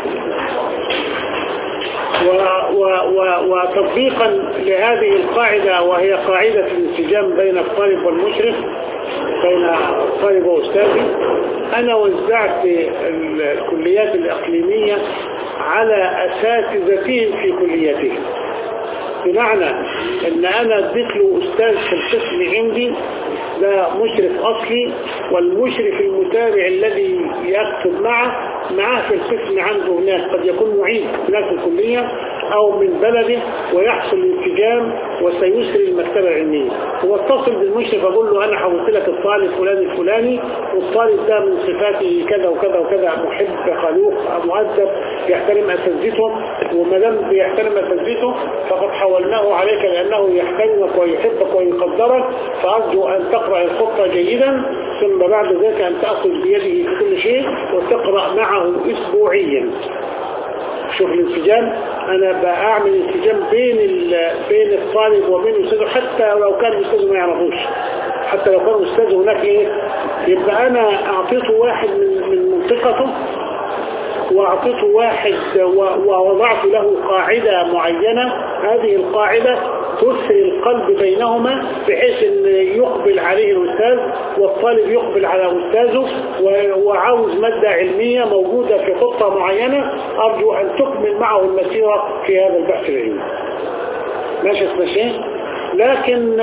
و- و- و- وتطبيقا لهذه القاعدة وهي قاعدة الانسجام بين الطالب والمشرف بين طالب وأستاذي أنا وزعت الكليات الإقليمية على أساتذتهم في كليتهم بمعنى ان انا اديت له استاذ في القسم عندي ده مشرف اصلي والمشرف المتابع الذي يكتب معه معاه في القسم عنده هناك قد يكون معيد هناك في الكلية او من بلده ويحصل انسجام وسيسري المكتبة العلمية واتصل بالمشرف اقول له انا حولت لك الطالب فلان الفلاني والطالب ده من صفاته كذا وكذا وكذا محب خلوق مؤدب يحترم اساتذته وما دام بيحترم اساتذته فقد حولناه عليك لانه يحترمك ويحبك ويقدرك فارجو ان تقرا الخطه جيدا ثم بعد ذلك ان تاخذ بيده في كل شيء وتقرا معه اسبوعيا شوف الانسجام انا بعمل انسجام بين بين الطالب وبين استاذه حتى لو كان استاذه ما يعرفوش حتى لو كان استاذه هناك ايه يبقى انا اعطيته واحد من من منطقته واعطيته واحد ووضعت له قاعدة معينة هذه القاعدة تسري القلب بينهما بحيث ان يقبل عليه الاستاذ والطالب يقبل على استاذه وعاوز مادة علمية موجودة في خطة معينة ارجو ان تكمل معه المسيرة في هذا البحث العلمي ماشي ماشي لكن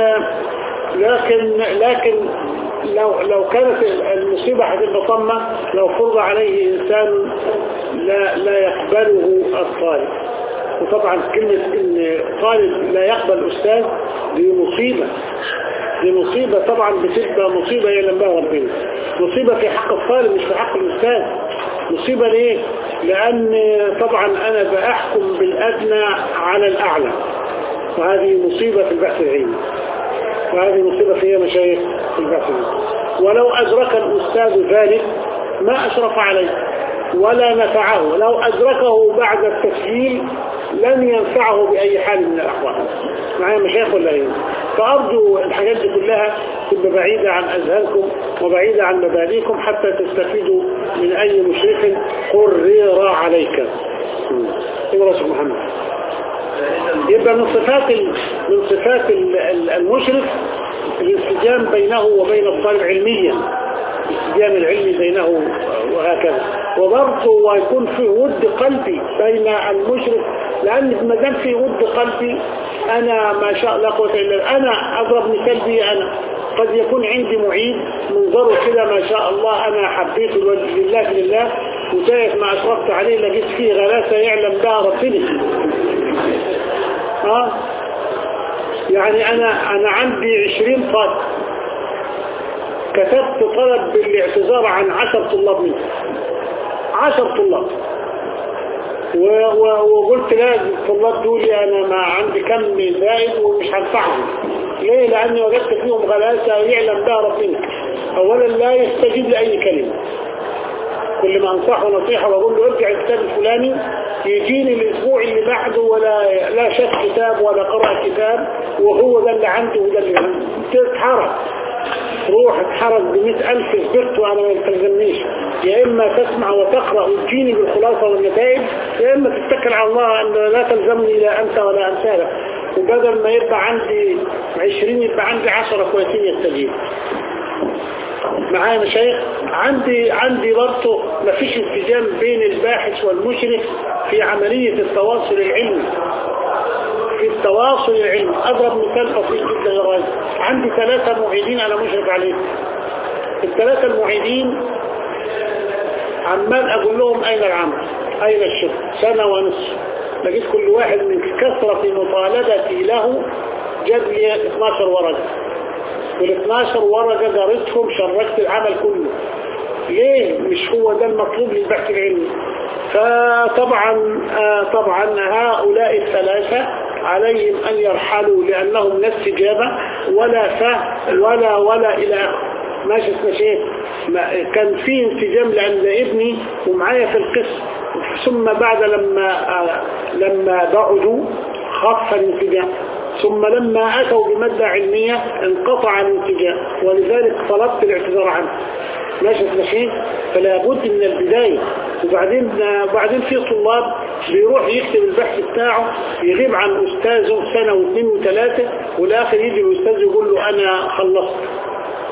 لكن لكن لو لو كانت المصيبة هتبقى طمة لو فرض عليه إنسان لا لا يقبله الطالب وطبعا كلمة إن طالب لا يقبل أستاذ دي مصيبة دي مصيبة طبعا بتبقى مصيبة يعلم بها ربنا مصيبة في حق الطالب مش في حق الأستاذ مصيبة ليه؟ لأن طبعا أنا بأحكم بالأدنى على الأعلى وهذه مصيبة في البحث العلمي وهذه مصيبة فيها مشايخ في البحث العلمي ولو أدرك الأستاذ ذلك ما أشرف عليه ولا نفعه لو أدركه بعد التسجيل لن ينفعه بأي حال من الأحوال معايا مشايخ ولا ايه فأرجو الحاجات دي كلها تبقى بعيدة عن أذهانكم وبعيدة عن مبادئكم حتى تستفيدوا من أي مشرف قرر عليك إيه رسول محمد يبقى من صفات من صفات المشرف الانسجام بينه وبين الطالب علميا الانسجام العلمي بينه وهكذا وبرضه ويكون في ود قلبي بين المشرف لأن ما دام في ود قلبي أنا ما شاء الله قوة إلا أنا أضرب مثال بي أنا قد يكون عندي معيد منظره كده ما شاء الله أنا حبيته لله لله وشايف ما أشرفت عليه لقيت فيه غلاسة يعلم بها ربنا ها يعني أنا أنا عندي عشرين طالب كتبت طلب بالاعتذار عن عشر طلاب منه عشر طلاب وقلت لا الطلاب دول انا ما عندي كم زائد ومش هنفعهم ليه لاني وجدت فيهم غلاسة يعلم بها ربنا اولا لا يستجيب لاي كلمة كل ما انصحه نصيحة واقول له ارجع الكتاب الفلاني يجيني الاسبوع اللي بعده ولا لا شاف كتاب ولا قرأ كتاب وهو ده اللي عنده وده اللي عنده تتحرك روح اتحرك بمئة ألف صبرت وأنا ما يلتزمنيش يا إما تسمع وتقرأ وتجيني بالخلاصة والنتائج يا إما تتكل على الله أن لا تلزمني لا أنت ولا أمثالك وبدل ما يبقى عندي عشرين يبقى عندي عشرة كويسين يستجيب معايا مشايخ عندي عندي برضه مفيش انسجام بين الباحث والمشرف في عملية التواصل العلمي في التواصل العلمي اضرب مثال بسيط جدا يا راجل عندي ثلاثة معيدين انا مشرف عليهم الثلاثة المعيدين عمال اقول لهم اين العمل اين الشغل سنة ونصف لقيت كل واحد من كثرة مطالبتي له جاب لي 12 ورقة وال 12 ورقة قريتهم شركت العمل كله ليه مش هو ده المطلوب للبحث العلمي فطبعا آه طبعا هؤلاء الثلاثة عليهم أن يرحلوا لأنهم لا استجابة ولا فهم ولا ولا إلى آخره ماشي ماشي كان في انسجام لأن ابني ومعايا في القسم ثم بعد لما آه لما بعدوا خف الانسجام ثم لما أتوا بمادة علمية انقطع الانسجام ولذلك طلبت الاعتذار عنه ماشي ماشي فلا بد من البداية وبعدين بعدين في طلاب بيروح يكتب البحث بتاعه يغيب عن أستاذه سنة واثنين وثلاثة والآخر يجي الأستاذ يقول له أنا خلصت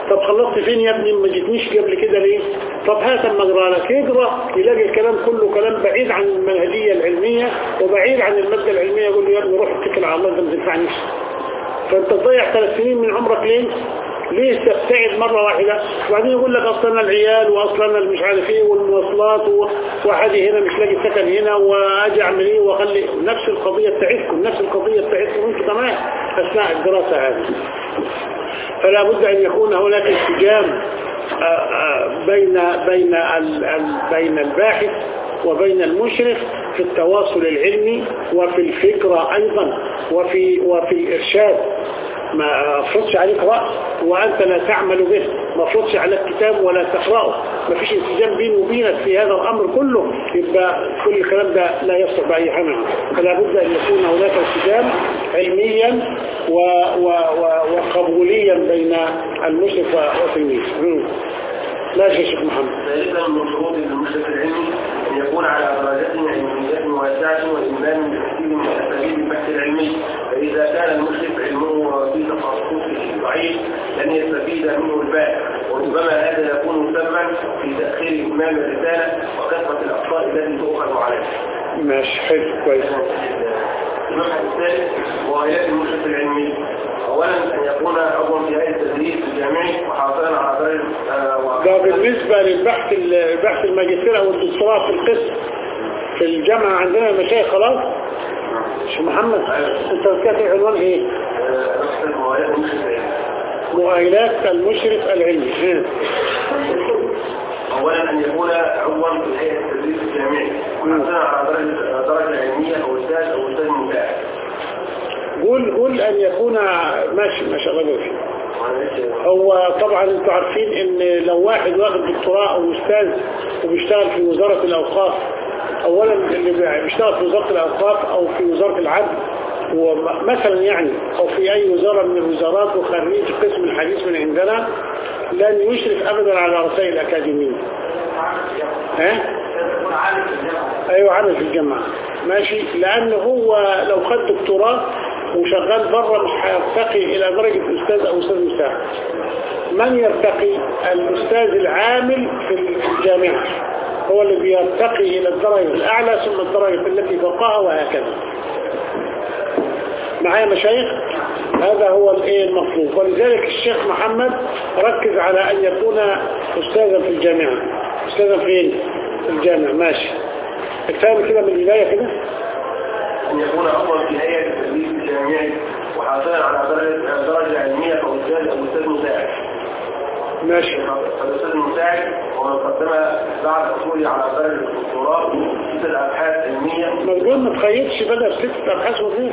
طب خلصت فين يا ابني ما جيتنيش قبل كده ليه طب هات اما اقرا لك يقرا يلاقي الكلام كله كلام بعيد عن المنهجيه العلميه وبعيد عن الماده العلميه يقول له يا ابني روح اتكل على الله ده ما تنفعنيش فانت تضيع ثلاث سنين من عمرك ليه ليه تبتعد مرة واحدة وبعدين يقول لك اصلا العيال واصلا مش عارف ايه والمواصلات و- وحدي هنا مش لاقي سكن هنا واجي اعمل ايه واخلي نفس القضية بتاعتكم نفس القضية بتاعتكم انتم كمان اثناء الدراسة هذه فلا بد ان يكون هناك انسجام آه، آه، بين بين ال- ال- بين الباحث وبين المشرف في التواصل العلمي وفي الفكرة ايضا وفي وفي الارشاد ما افرضش عليك رأس وأنت لا تعمل به ما افرضش عليك كتاب ولا تقرأه ما فيش انسجام بيني وبينك في هذا الأمر كله يبقى كل الكلام ده لا يصلح بأي حال فلا بد أن يكون هناك انسجام علميا و و و وقبوليا بين المشرف والتلميذ مم. لا يا شيخ محمد ثالثا من شروط المشرف العلمي أن يكون على درجة علمية واسعة والإيمان بكثير من أساليب البحث العلمي فإذا كان المشرف علمه في تخصصه ضعيف لن يستفيد منه الباحث وربما هذا يكون سببا في تأخير إتمام الرسالة وكثرة الأخطاء التي تؤخذ عليه. ماشي حلو كويس المبحث الثالث هو آيات المشرف العلمي أولا أن يكون عضوا في هيئة التدريس الجامعي وحاصلا على درجة آه، ده وحاصلاً- بالنسبة للبحث البحث الماجستير أو الدكتوراه في القسم في الجامعة عندنا المشايخ خلاص شيخ محمد انت كاتب عنوان ايه آه، نفس الموالاه المشرف العلمي مؤهلات المشرف العلمي ها. أولا أن يكون عضوا في هيئة التدريس الجامعي وحاصلا على درجة درجة علمية أو أستاذ أو أستاذ مساعد. قول قول ان يكون ماشي ما شاء الله فيه وأنا لسه- هو طبعا انتوا عارفين ان لو واحد واخد دكتوراه او استاذ وبيشتغل في وزارة الاوقاف اولا اللي بيشتغل في وزارة الاوقاف او في وزارة العدل ومثلا يعني او في اي وزارة من الوزارات وخريج قسم الحديث من عندنا لن يشرف ابدا على رسائل الاكاديمية ها ايوه عامل في الجامعة ماشي لان هو لو خد دكتوراه وشغال بره مش هيرتقي الى درجة استاذ او استاذ مساعد من يرتقي الاستاذ العامل في الجامعة هو اللي بيرتقي الى الدرجة الاعلى ثم الدرجة التي فوقها وهكذا معايا مشايخ هذا هو الايه المطلوب ولذلك الشيخ محمد ركز على ان يكون استاذا في الجامعة استاذا فين في الجامعة ماشي الفهم كده من البداية كده أن يكون عضوا في هيئة التدريس الجامعي وحاصلا على درجة درجة علمية أو أستاذ أو أستاذ مساعد. ماشي الأستاذ المساعد ومن قدم بعد حصوله على درجة الدكتوراه ست أبحاث علمية ما تقول ما تخيطش بدل ست ابحاث وفيه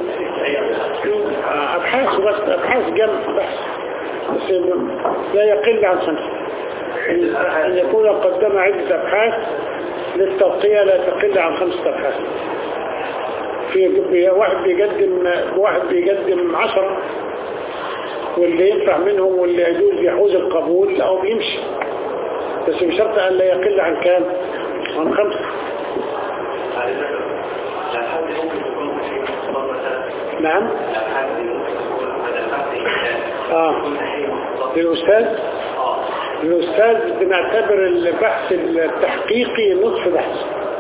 ابحاث بس ابحاث جنب بحث بس لا يقل عن خمسة ان يكون قدم عدة ابحاث للتغطية لا تقل عن خمسة ابحاث في واحد بيقدم واحد بيقدم عشرة واللي ينفع منهم واللي يجوز يحوز القبول او بيمشي بس بشرط ان لا يقل عن كام عن خمسة نعم اه للأستاذ الأستاذ بنعتبر البحث التحقيقي نصف بحث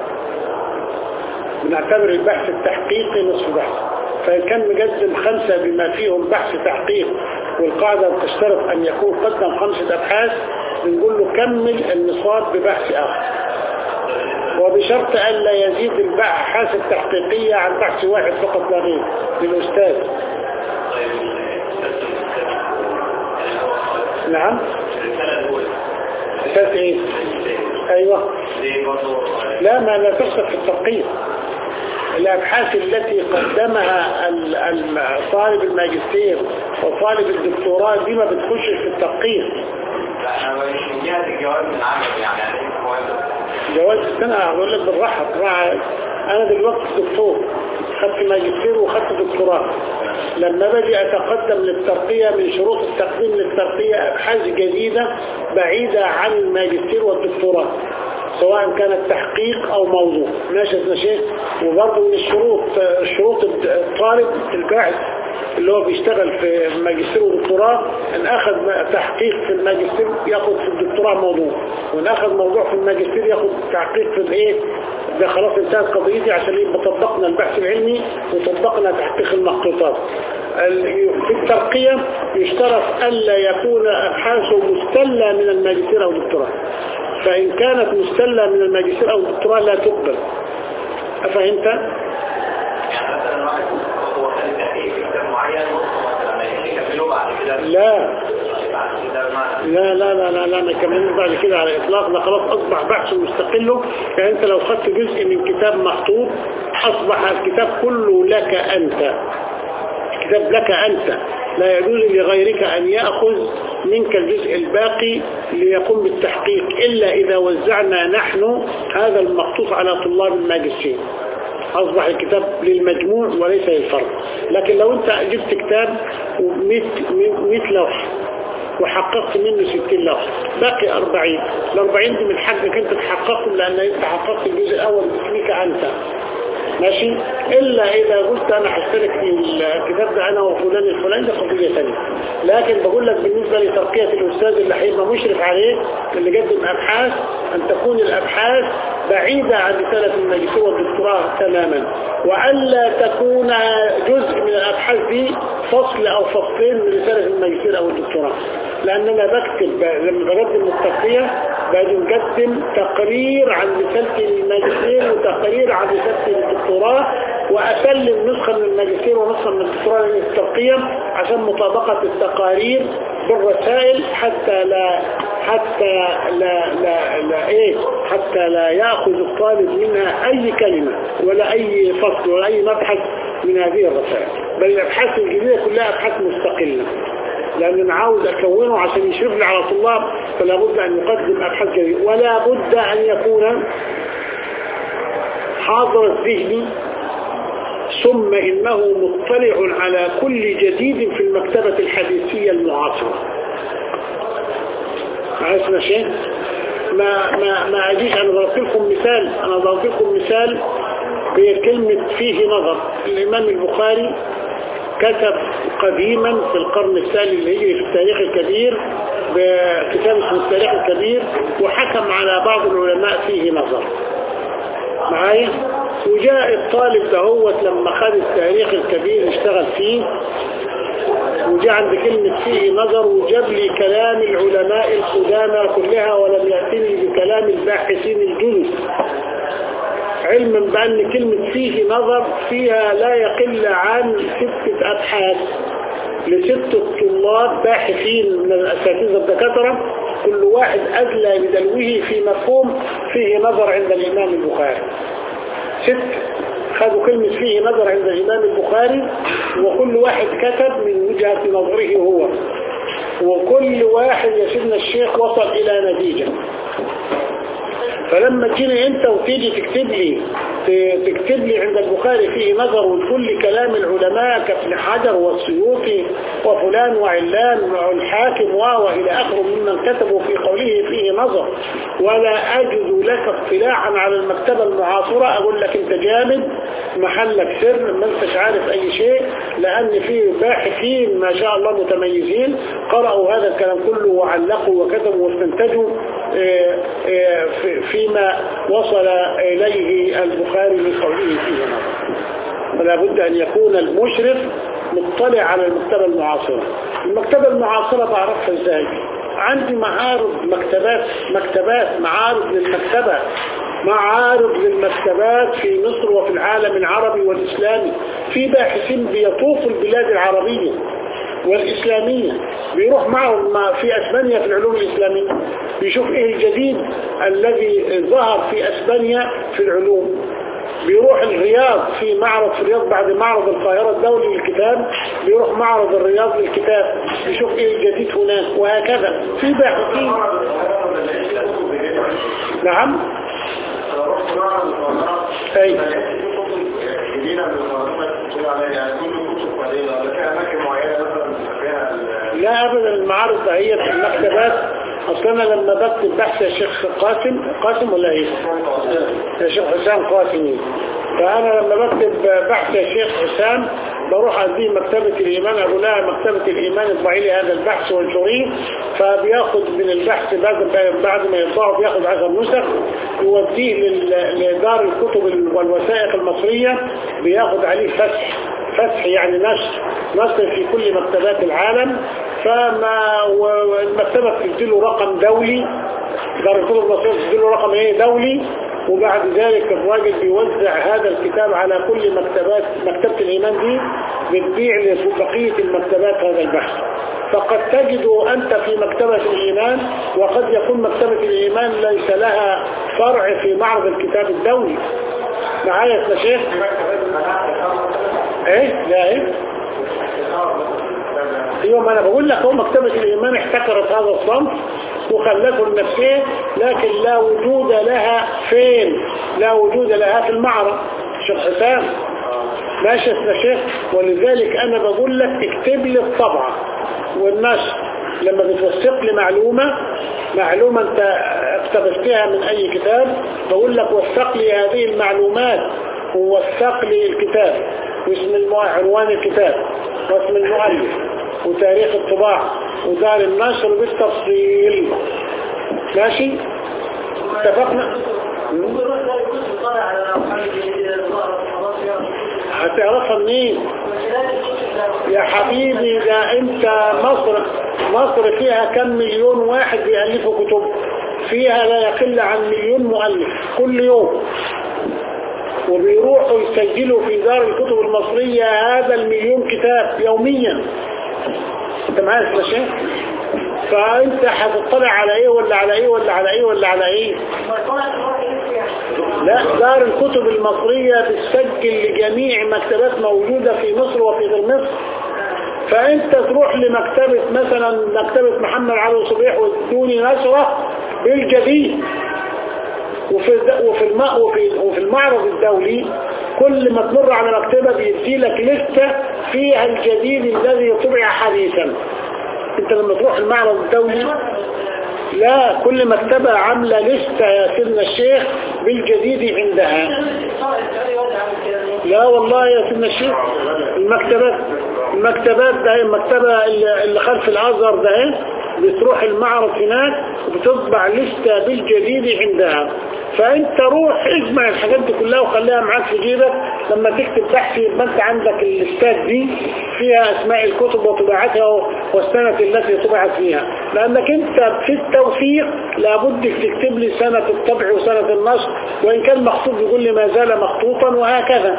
بنعتبر البحث التحقيقي نصف بحث فإن كان مقدم خمسة بما فيهم بحث تحقيق والقاعدة بتشترط أن يكون قدم خمسة أبحاث بنقول له كمل النصاب ببحث آخر وبشرط أن لا يزيد البحث التحقيقية عن بحث واحد فقط لا غير للأستاذ نعم أساس إيه أيوة لا ما لا تحسب في الترقية الأبحاث التي قدمها ال- ال- طالب الماجستير وطالب الدكتوراه دي ما بتخش في الترقية جواز السنة هقول لك بالراحة بالراحة أنا دلوقتي دكتور خدت ماجستير وخدت دكتوراه لما باجي أتقدم للترقية من شروط التقديم للترقية أبحاث جديدة بعيدة عن الماجستير والدكتوراه سواء كانت تحقيق أو موضوع ماشي يا شيخ وبرضه من الشروط شروط الطالب الباحث اللي هو بيشتغل في ماجستير ودكتوراه ان اخذ تحقيق في الماجستير ياخد في الدكتوراه موضوع وان اخذ موضوع في الماجستير ياخد تحقيق في الايه ده خلاص انتهت قضيتي عشان يبقى طبقنا البحث العلمي وطبقنا تحقيق المخطوطات ال- في الترقية يشترط ألا يكون أبحاثه مستلة من الماجستير أو الدكتوراه فإن كانت مستلة من الماجستير أو الدكتوراه لا تقبل أفهمت؟ يعني مثلا واحد هو كان تحقيق في كتاب معين مثلا ما يكملوا بعد كده لا بعد كده بمعنى لا لا لا لا, لا ما يكملوش بعد كده على إطلاق ده خلاص أصبح بحث مستقل يعني أنت لو خدت جزء من كتاب مخطوط أصبح الكتاب كله لك أنت الكتاب لك أنت لا يجوز لغيرك أن يأخذ منك الجزء الباقي ليقوم بالتحقيق إلا إذا وزعنا نحن هذا المخطوط على طلاب الماجستير أصبح الكتاب للمجموع وليس للفرد لكن لو أنت جبت كتاب و100 لوحة وحققت منه 60 لوحة باقي 40 ال 40 دي من حقك أنت تحققهم لأن أنت حققت الجزء الأول باسمك أنت ماشي إلا إذا قلت أنا هشترك في الكتاب ده أنا وفلان الفلاني ده قضية ثانية لكن بقول لك بالنسبة لترقية الأستاذ اللي هيبقى مشرف عليه اللي قدم أبحاث أن تكون الأبحاث بعيدة عن رسالة الماجستير والدكتوراه تماما وألا تكون جزء من الأبحاث دي فصل أو فصلين من رسالة الماجستير أو الدكتوراه لأن أنا بكتب لما بقدم الترقية بقدم تقرير عن رسالة الماجستير وتقرير عن رسالة الدكتوراه وأسلم نسخة من الماجستير ونسخة من الدكتوراه للترقية عشان مطابقة التقارير بالرسائل حتى لا حتى لا لا لا ايه حتى لا ياخذ الطالب منها اي كلمه ولا اي فصل ولا اي مبحث من هذه الرسائل بل الابحاث الجديده كلها ابحاث مستقله لان انا عاوز اكونه عشان يشرف لي على طلاب فلا بد ان يقدم ابحاث جديده ولا بد ان يكون حاضر الذهن ثم إنه مطلع على كل جديد في المكتبة الحديثية المعاصرة عرفنا شيء ما ما ما أجيش أنا ضربت لكم مثال أنا ضربت لكم مثال بكلمة فيه نظر الإمام البخاري كتب قديما في القرن الثاني الهجري في التاريخ الكبير بكتاب اسمه التاريخ الكبير وحكم على بعض العلماء فيه نظر معايا وجاء الطالب دهوت لما خد التاريخ الكبير اشتغل فيه وجاء عند كلمة فيه نظر وجاب لي كلام العلماء القدامى كلها ولم يأتني بكلام الباحثين الجدد علما بأن كلمة فيه نظر فيها لا يقل عن ستة أبحاث لستة طلاب باحثين من الأساتذة الدكاترة كل واحد أدلى بدلوه في مفهوم فيه نظر عند الإمام البخاري ست خدوا كلمة فيه نظر عند الإمام البخاري وكل واحد كتب من وجهة نظره هو وكل واحد يا سيدنا الشيخ وصل إلى نتيجة فلما تجيني انت وتيجي تكتب لي تكتب لي عند البخاري فيه نظر وكل كلام العلماء كابن حجر والسيوطي وفلان وعلان والحاكم والى اخره ممن كتبوا في قوله فيه نظر ولا اجد لك اطلاعا على المكتبة المعاصرة اقول لك انت جامد محلك سر ما انتش عارف اي شيء لان فيه باحثين ما شاء الله متميزين قرأوا هذا الكلام كله وعلقوا وكتبوا واستنتجوا فيما وصل إليه البخاري من قوله فيه نظر فلا بد أن يكون المشرف مطلع على المكتبة المعاصرة المكتبة المعاصرة بعرفها ازاي عندي معارض مكتبات مكتبات معارض للمكتبة معارض للمكتبات في مصر وفي العالم العربي والإسلامي في باحثين بيطوفوا البلاد العربية والإسلامية بيروح معهم في أسبانيا في العلوم الإسلامية بيشوف إيه الجديد الذي ظهر في أسبانيا في العلوم بيروح الرياض في معرض في الرياض بعد معرض القاهرة الدولي للكتاب بيروح معرض الرياض للكتاب بيشوف ايه الجديد هناك وهكذا في باحثين نعم اي لا ابدا المعارض هي في المكتبات اصل انا لما بكتب بحث يا شيخ قاسم قاسم ولا ايه يا شيخ حسام قاسمي فانا لما بكتب بحث يا شيخ حسام بروح اديه مكتبة الايمان اقول لها مكتبة الايمان اطبعي لي هذا البحث وانشريه فبياخد من البحث بعد بعد ما يطبعه بياخد عشر نسخ يوديه لل- لدار الكتب والوثائق المصرية بياخد عليه فتح فتح يعني نشر نشر في كل مكتبات العالم فما والمكتبة بتديله رقم دولي دار الكتب المصرية بتديله رقم ايه دولي وبعد ذلك الراجل بيوزع هذا الكتاب على كل مكتبات مكتبة الإيمان دي بتبيع لبقية المكتبات هذا البحث فقد تجد أنت في مكتبة الإيمان وقد يكون مكتبة الإيمان ليس لها فرع في معرض الكتاب الدولي معايا يا شيخ ايه لا ايه ايوه ما انا بقول لك هو مكتبة الايمان احتكرت هذا الصنف وخلته لنفسه لكن لا وجود لها فين لا وجود لها في المعرض شيخ حسام ماشي يا شيخ ولذلك انا بقول لك اكتب لي الطبعة والنشر لما بتوثق لي معلومة معلومة انت اقتبستها من اي كتاب بقول لك وثق لي هذه المعلومات ووثق لي الكتاب واسم المؤ- عنوان الكتاب واسم المؤلف وتاريخ الطباعة ودار النشر بالتفصيل ماشي اتفقنا مم. هتعرفها منين يا حبيبي ده انت مصر مصر فيها كم مليون واحد بيألفوا كتب فيها لا يقل عن مليون مؤلف كل يوم وبيروحوا يسجلوا في دار الكتب المصرية هذا المليون كتاب يوميا انت معايا يا شيخ فانت هتطلع على ايه ولا على ايه ولا على ايه ولا على ايه لا دار الكتب المصرية بتسجل لجميع مكتبات موجودة في مصر وفي غير مصر فانت تروح لمكتبة مثلا مكتبة محمد علي صبيح وتدوني نشرة بالجديد وفي الد- وفي الم- وفي وفي المعرض الدولي كل ما تمر على مكتبة بيدي لك لستة فيها الجديد الذي طبع حديثا انت لما تروح المعرض الدولي لا كل مكتبة عاملة لستة يا سيدنا الشيخ بالجديد عندها لا والله يا سيدنا الشيخ المكتبات المكتبات ده المكتبة اللي اللي خلف الازهر ده بتروح المعرض هناك وبتطبع لستة بالجديد عندها فانت روح اجمع الحاجات دي كلها وخليها معاك في جيبك لما تكتب تحت يبقى انت عندك الليستات دي فيها اسماء الكتب وطباعتها والسنة التي طبعت فيها لانك انت في التوثيق لابد تكتب لي سنة الطبع وسنة النشر وان كان مخطوط يقول لي ما زال مخطوطا وهكذا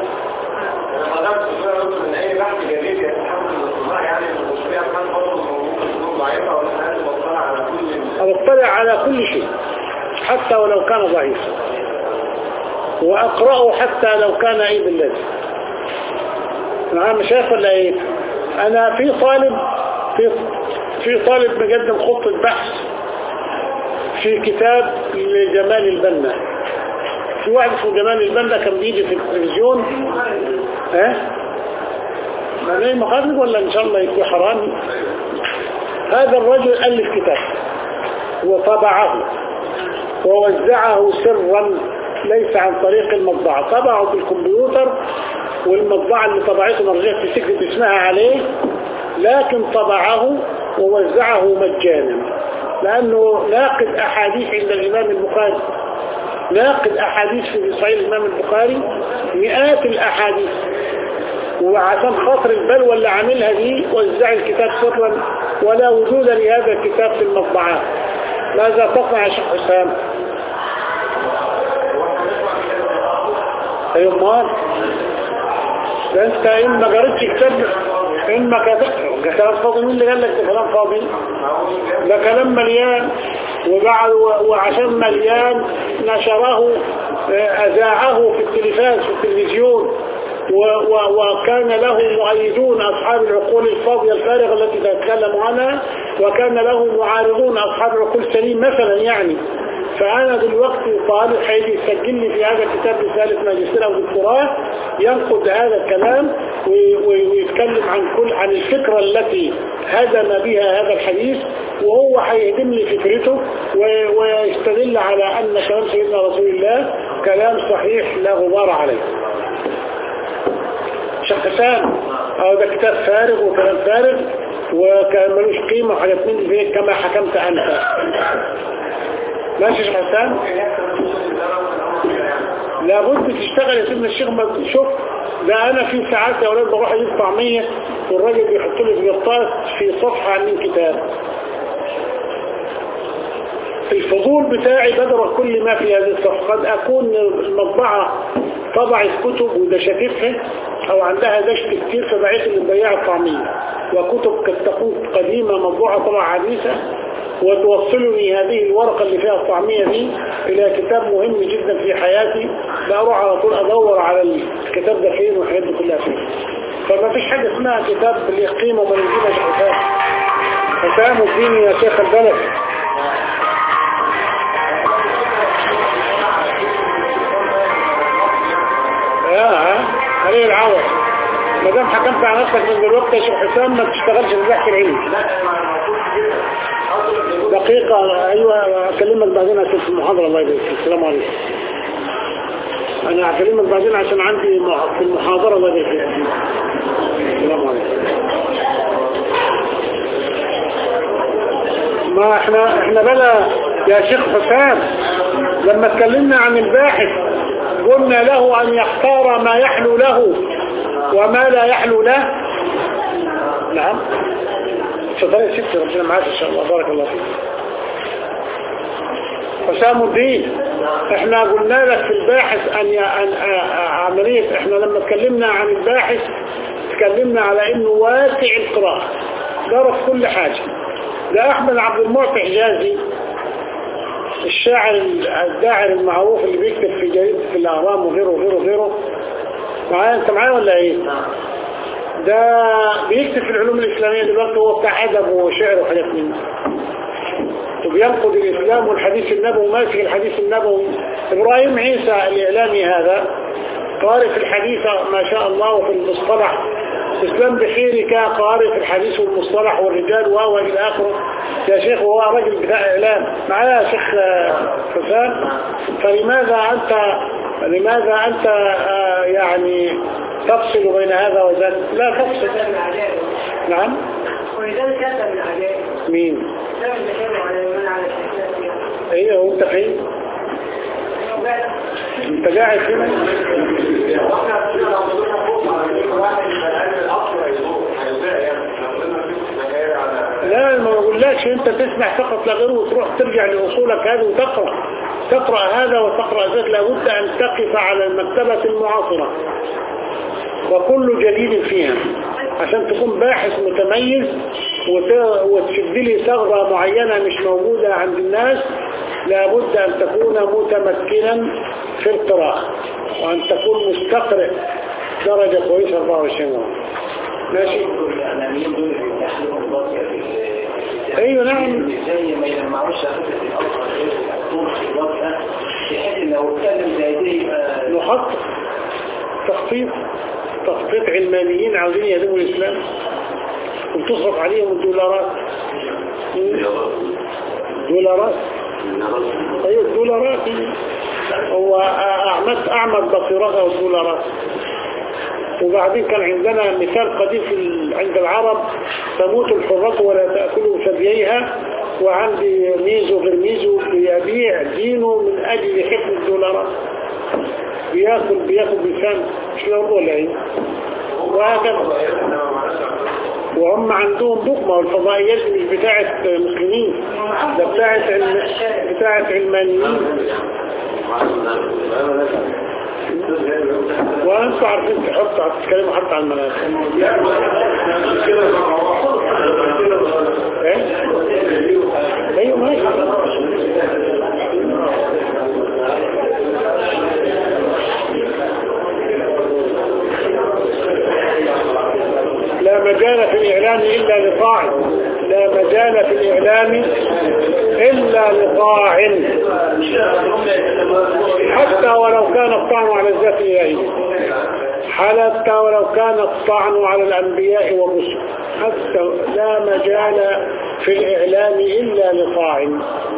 من اي بحث جديد يتحمل الاطلاع يعني المشكله كان برضه ممكن تكون ضعيفه ولا لازم اطلع على كل أو اطلع على كل شيء حتى ولو كان ضعيفا وأقرأه حتى لو كان أي بالذي نعم شايف ولا ايه انا في طالب في في طالب مقدم خطة بحث في كتاب لجمال البنا في واحد اسمه جمال البنا كان بيجي في التلفزيون ها ما نايم مخاطب ولا ان شاء الله يكون حرام هذا الرجل ألف كتاب وطبعه ووزعه سرا ليس عن طريق المطبعة طبعه بالكمبيوتر والمطبعة اللي طبعته مرجعة تكتب اسمها عليه لكن طبعه ووزعه مجانا لأنه ناقد أحاديث عند الإمام البخاري ناقد أحاديث في صحيح الإمام البخاري مئات الأحاديث وعشان خاطر البلوى اللي عاملها دي وزع الكتاب سرا ولا وجود لهذا الكتاب في المطبعات ماذا تصنع يا شيخ حسام ايوه امال ده انت ان ما قريتش كتاب ان ما كتبت كلام فاضي مين اللي قال لك ده كلام فاضي ده كلام مليان وبعد وعشان مليان نشره اذاعه في التلفاز في التلفزيون و و وكان له مؤيدون أصحاب العقول الفاضية الفارغة التي تتكلم عنها وكان له معارضون أصحاب العقول السليم مثلا يعني فأنا دلوقتي طالب حيجي يسجل لي في هذا الكتاب رسالة ماجستير أو دكتوراه ينقد هذا الكلام ويتكلم عن كل عن الفكرة التي هدم بها هذا الحديث وهو هيهدم لي فكرته ويستدل على أن كلام سيدنا رسول الله كلام صحيح لا غبار عليه شيخ حسام اه ده كتاب فارغ وكلام فارغ وكان ملوش قيمة وحاجات من دي كما حكمت أنت ماشي يا شيخ حسام لابد تشتغل يا سيدنا الشيخ ما شوف ده انا في ساعات يا اولاد بروح اجيب طعمية والراجل بيحط لي في قطاس في صفحة من كتاب الفضول بتاعي بدر كل ما في هذه الصفحة قد أكون المطبعة طبعت كتب ودشتتها أو عندها دشت كتير فبعيت اللي مبيع الطعمية وكتب قد تكون قديمة مطبوعة طبعة حديثة وتوصلني هذه الورقة اللي فيها الطعمية دي إلى كتاب مهم جدا في حياتي بأروح على طول أدور على الكتاب ده فين والحاجات دي كلها فين فما فيش حاجة اسمها كتاب اللي قيمة وما يجيبها حساب حسام الدين يا شيخ البلد اه عليه العوض ما دام حكمت على نفسك من دلوقتي يا شيخ حسام ما تشتغلش في البحث العلمي دقيقة ايوه اكلمك بعدين عشان في المحاضرة الله يبارك فيك السلام عليكم انا هكلمك بعدين عشان عندي مح- في المحاضرة الله يبارك فيك السلام عليكم ما احنا احنا بلا يا شيخ حسام لما اتكلمنا عن الباحث قلنا له ان يختار ما يحلو له وما لا يحلو له نعم اتفضل يا ستي ربنا معاك ان شاء الله بارك الله فيك حسام الدين احنا قلنا لك في الباحث ان, ي... أن... آ- عملية احنا لما اتكلمنا عن الباحث اتكلمنا على انه واسع القراءة درس كل حاجة ده احمد عبد المعطي حجازي الشاعر الداعر المعروف اللي بيكتب في جريدة في الاهرام وغيره وغيره وغيره معايا انت معايا ولا ايه ده بيكتب في العلوم الاسلامية دلوقتي هو بتاع ادب وشعر وحاجات من دي. وبينقد الإسلام والحديث النبوي ماسك الحديث النبوي إبراهيم عيسى الإعلامي هذا قارئ في الحديث ما شاء الله وفي المصطلح إسلام بخيرك قارئ في الحديث والمصطلح والرجال وهو إلى آخره يا شيخ وهو راجل بتاع إعلام معايا يا شيخ آه، حسام فلماذا أنت لماذا أنت آه، يعني تفصل بين هذا وذاك لا تفصل نعم ولذلك كتب من العجائب مين كتاب المشاهد على من على الشيخ فيها ايه هو انت فين وبعد انت قاعد هنا لا ما بقولكش انت تسمع فقط لا غير وتروح ترجع لاصولك هذه وتقرا تقرا هذا وتقرا ذاك لابد ان تقف على المكتبه المعاصره وكل جديد فيها عشان تكون باحث متميز وت- وتشد لي ثغرة معينة مش موجودة عند الناس لابد أن تكون متمكنا في القراءة وأن تكون مستقرئ درجة كويسة 24 مرة ماشي الإعلاميين دول بيتحلوا الضغط أيوة نعم زي ما يجمعوش فكرة الأصل غير الدكتور في الوقت ده بحيث إن لو اتكلم زي ده يبقى نخطط تخطيط تخطيط علمانيين عاوزين يهدموا الإسلام وتصرف عليهم الدولارات دولارات ايوه الدولارات هو اعمد اعمد بصيرته الدولارات وبعدين كان عندنا مثال قديم في ال- عند العرب تموت الحرة ولا تأكل ثدييها وعندي ميزو غير ميزو بيبيع دينه من أجل حفظ الدولارات بياكل بياكل بلسان مش الأرض ولا ايه وهكذا وهم عندهم بكمة والفضائيات دي مش بتاعت مسلمين ده بتاعت علم بتاعت علمانيين وانتوا عارفين تحطوا هتتكلموا حتى عن المناسك ايه ايوه ماشي لا مجال في الإعلام إلا لطاع لا مجال في الإعلام إلا لطاع حتى ولو كان الطعن على الذات الإلهية حتى ولو كان الطعن على الأنبياء والرسل حتى لا مجال في الإعلام إلا لطاع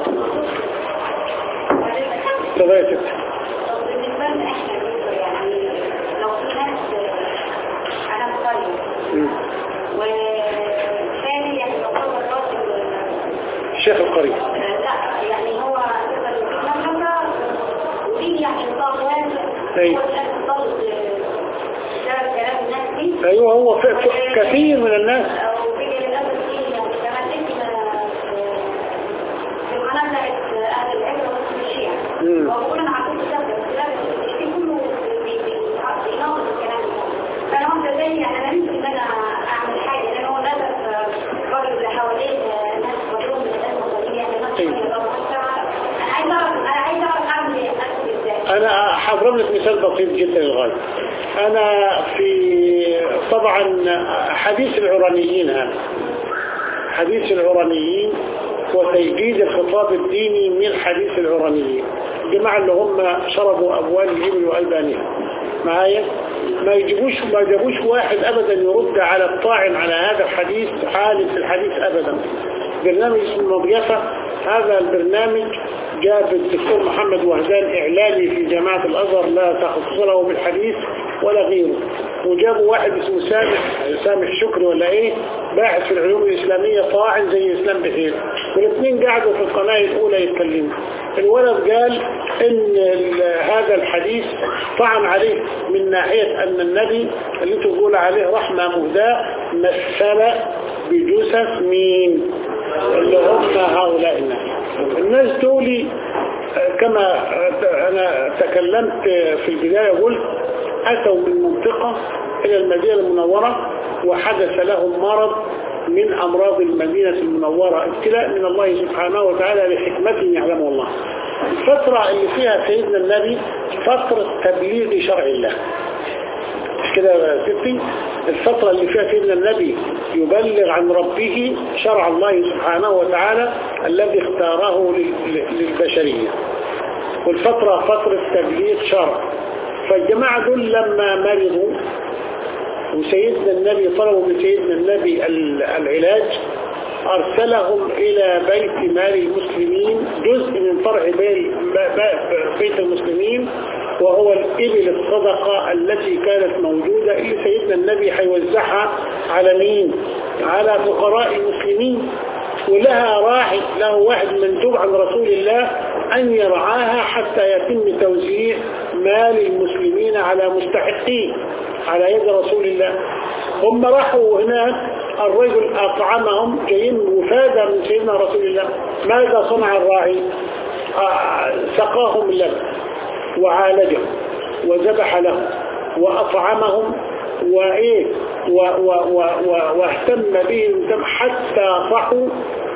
تغيثت بالنسبة لنا احنا يعني لو في ناس انا مطالب الشيخ القريب لا يعني هو نفسه ودي يعني الطاغيات أيوة. كلام الناس دي ايوه هو ف- ف- كثير من الناس وفي للأسف في يعني كمان اسم في القناة بتاعت أهل العلم والشيعة مم. وأقول أنا عقلت ده بس لا الشيء كله بي- بي- بيناقض الكلام ده فأنا واحدة زي يعني أنا نفسي إن أنا أعمل حاجة لأن هو للأسف الراجل اللي حواليه ناس غيرهم من الناس مصريين يعني ناس أيوة. طيبة أنا عايزة أعرف أنا عايزة أعرف أعمل إيه أكتب إزاي انا هضرب لك مثال بسيط جدا للغايه انا في طبعا حديث العرانيين هذا حديث العرانيين وتجديد الخطاب الديني من حديث العرانيين الجماعة اللي هم شربوا أبوال الإبل وألبانها معايا ما يجيبوش ما جابوش واحد أبدا يرد على الطاعن على هذا الحديث عالم في الحديث أبدا برنامج اسمه مضيفة هذا البرنامج جاب الدكتور محمد وهدان إعلامي في جامعة الأزهر لا تخصص له بالحديث ولا غيره وجابوا واحد اسمه سامح سامح شكري ولا ايه باحث في العلوم الإسلامية طاعن زي إسلام بخير والاثنين قعدوا في القناة الأولى يتكلموا الولد قال ان ال- هذا الحديث طعن عليه من ناحية ان النبي اللي تقول عليه رحمة مهداة مثل بجثث مين اللي هم هؤلاء الناس الناس دول آه، كما آه، انا تكلمت في البداية قلت اتوا من منطقة الى المدينة المنورة وحدث لهم مرض من امراض المدينة المنورة ابتلاء من الله سبحانه وتعالى لحكمة يعلمه الله الفترة اللي فيها سيدنا النبي فترة تبليغ شرع الله مش كده يا ستي الفترة اللي فيها سيدنا النبي يبلغ عن ربه شرع الله سبحانه وتعالى الذي اختاره لل- للبشرية والفترة فترة تبليغ شرع فالجماعة دول لما مرضوا وسيدنا النبي طلبوا من سيدنا النبي ال- العلاج أرسلهم إلى بيت مال المسلمين جزء من فرع بي- ب- ب- بيت المسلمين وهو الإبل الصدقة التي كانت موجودة اللي سيدنا النبي هيوزعها على مين؟ على فقراء المسلمين ولها راعي له واحد مندوب عن رسول الله أن يرعاها حتى يتم توزيع مال المسلمين على مستحقين على يد رسول الله هم راحوا هناك الرجل أطعمهم جايين وفادة من سيدنا رسول الله ماذا صنع الراعي آه، سقاهم اللبن وعالجهم وذبح لهم وأطعمهم وإيه و و و و واهتم بهم حتى صحوا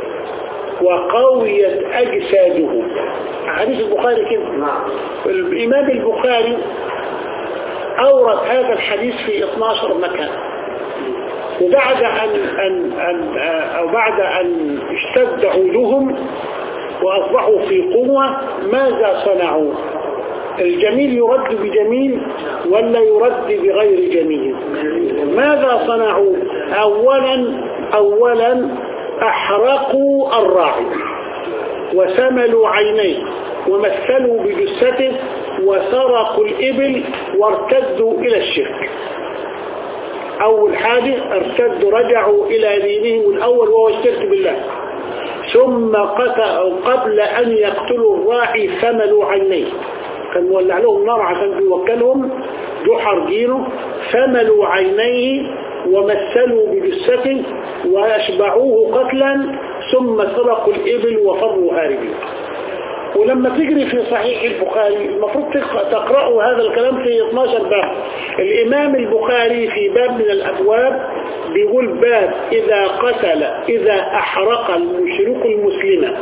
وقويت أجسادهم حديث البخاري كده الإمام البخاري أورد هذا الحديث في 12 مكان وبعد أن, أن, أن أو بعد أن اشتد عودهم وأصبحوا في قوة ماذا صنعوا الجميل يرد بجميل ولا يرد بغير جميل ماذا صنعوا أولا أولا أحرقوا الراعي وسملوا عينيه ومثلوا بجثته وسرقوا الإبل وارتدوا إلى الشرك أول حاجة ارتدوا رجعوا إلى دينهم الأول وهو الشرك بالله ثم قتلوا قبل أن يقتلوا الراعي ثملوا عينيه كان مولع لهم نار عشان بيوكلهم جحر جينه ثملوا عينيه ومثلوا بجثته وأشبعوه قتلا ثم سرقوا الإبل وفروا هاربين ولما تجري في صحيح البخاري المفروض تقرأ- تقرأوا هذا الكلام في 12 باب الإمام البخاري في باب من الأبواب بيقول باب إذا قتل إذا أحرق المشرك المسلمة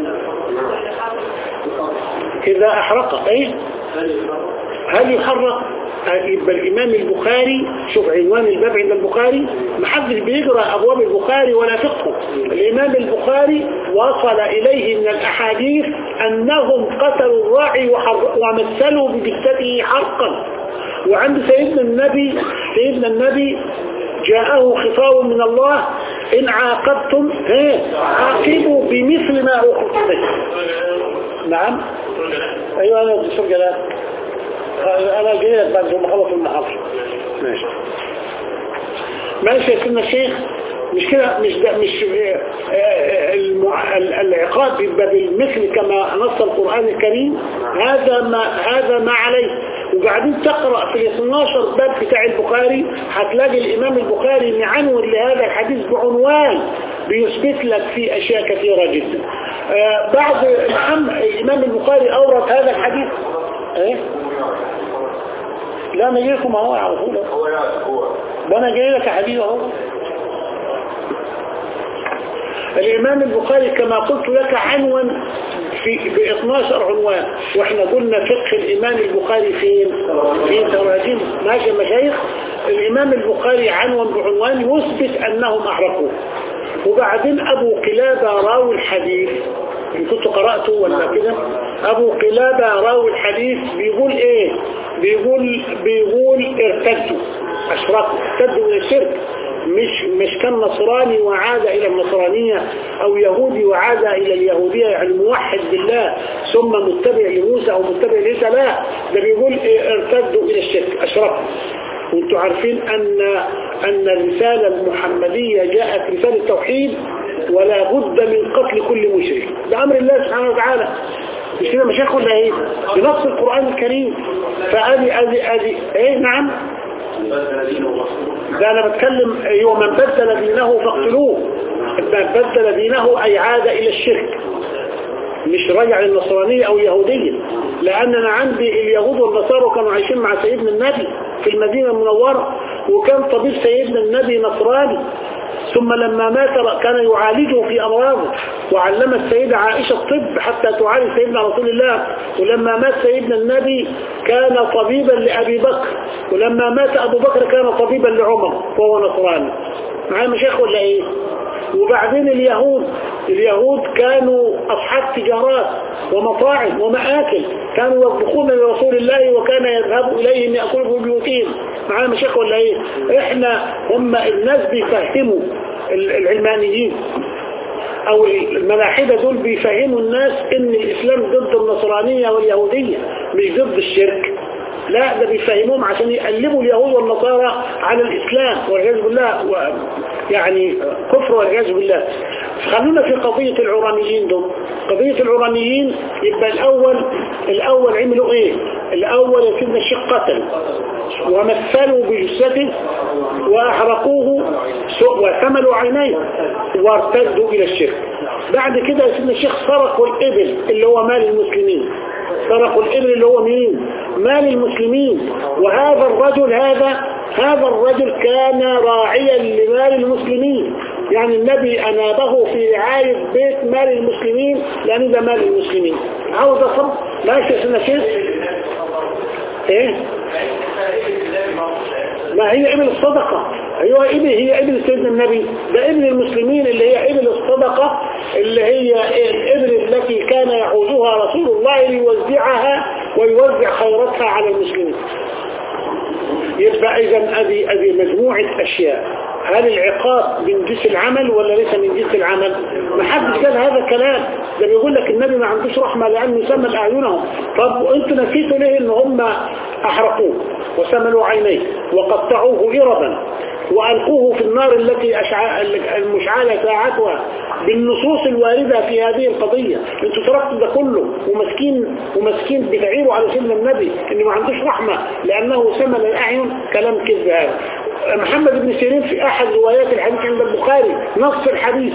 إذا أحرق أي هل يحرق يبقى الإمام البخاري شوف عنوان الباب عند البخاري محدش بيقرأ أبواب البخاري ولا فقه الإمام البخاري وصل إليه من الأحاديث أنهم قتلوا الراعي وحر- ومثلوا بجثته حرقا وعند سيدنا النبي سيدنا النبي جاءه خطاب من الله إن عاقبتم ها، عاقبوا بمثل ما عوقبتم به نعم ايوه انا دكتور جلال انا جاي لك بعد ما اخلص المحاضره ماشي ماشي يا سيدنا الشيخ مش كده مش ده مش آه، آه، المع- ال- العقاب بيبقى بالمثل كما نص القرآن الكريم هذا ما هذا ما عليه وبعدين تقرأ في ال 12 باب بتاع البخاري هتلاقي الإمام البخاري معنون لهذا الحديث بعنوان بيثبت لك فيه أشياء كثيرة جدا آه، بعد الحم الإمام البخاري أورد هذا الحديث ايه لا انا جاي لكم اهو على طول هو يعرف هو وانا جاي لك يا حبيبي اهو الامام البخاري كما قلت لك عنوان في ب 12 عنوان واحنا قلنا فقه الامام البخاري فين في تراجم ماشي يا مشايخ الامام البخاري عنوان بعنوان يثبت انهم احرقوه وبعدين ابو قلابه راوي الحديث ان كنت قرأته ولا كده ابو قلابه راوي الحديث بيقول ايه بيقول بيقول ارتدوا اشركوا ارتدوا الى الشرك مش مش كان نصراني وعاد الى النصرانية او يهودي وعاد الى اليهودية يعني موحد بالله ثم متبع لموسى او متبع لعيسى لا ده بيقول إيه ارتدوا الى الشرك اشركوا وانتم عارفين ان ان الرسالة المحمدية جاءت رسالة توحيد ولا بد من قتل كل مشرك ده امر الله سبحانه وتعالى مش كده مشايخ ولا ايه بنص القرآن الكريم فادي ادي ادي ايه نعم ده انا بتكلم ايوه من بدل دينه فاقتلوه من بدل دينه اي عاد الى الشرك مش راجع للنصرانية او يهودية لان انا عندي اليهود والنصارى كانوا عايشين مع سيدنا النبي في المدينة المنورة وكان طبيب سيدنا النبي نصراني ثم لما مات كان يعالجه في أمراضه وعلم السيدة عائشة الطب حتى تعالج سيدنا رسول الله ولما مات سيدنا النبي كان طبيبا لأبي بكر ولما مات أبو بكر كان طبيبا لعمر وهو نصراني معايا مشايخ ولا ايه وبعدين اليهود اليهود كانوا أصحاب تجارات ومطاعم ومآكل كانوا يطبخون لرسول الله وكان يذهب إليهم يأكل في بيوتهم معانا مشايخ ولا ايه احنا هم الناس بيفهموا ال- العلمانيين او الملاحدة دول بيفهموا الناس ان الاسلام ضد النصرانية واليهودية مش ضد الشرك لا ده بيفهموهم عشان يقلبوا اليهود والنصارى على الاسلام والعياذ بالله و يعني كفر والعياذ بالله خلونا في قضية العرانيين دول قضية العرانيين يبقى الاول الاول عملوا ايه الاول يا سيدنا الشيخ قتل ومثلوا بجثته واحرقوه وثملوا عينيه وارتدوا الى الشرك بعد كده يا سيدنا الشيخ سرقوا الابل اللي هو مال المسلمين سرقوا الابل اللي هو مين مال المسلمين وهذا الرجل هذا هذا الرجل كان راعيا لمال المسلمين يعني النبي أنابه في رعاية بيت مال المسلمين لأن ده مال المسلمين عاوز أصب ماشي يا سيدنا شيخ ايه ما هي ابن الصدقة ايوه ابن هي ابن سيدنا النبي ده ابن المسلمين اللي هي ابن الصدقة اللي هي الابن التي كان يعوزها رسول الله ليوزعها ويوزع خيراتها على المسلمين يبقى اذا ادي ادي مجموعة اشياء هل العقاب من جنس العمل ولا ليس من جنس العمل ما حدش قال هذا الكلام ده بيقول لك النبي ما عندوش رحمة لأنه سمل أعينهم طب وانتوا نسيتوا ليه ان هم أحرقوه وسملوا عينيه وقطعوه إربا وألقوه في النار التي أشع... المشعلة ساعتها بالنصوص الواردة في هذه القضية انتوا تركتوا ده كله ومسكين ومسكين بتعيروا على سيدنا النبي انه ما عندوش رحمة لأنه سمل الأعين كلام كذب هذا محمد بن سيرين في أحد روايات الحديث عند البخاري نص الحديث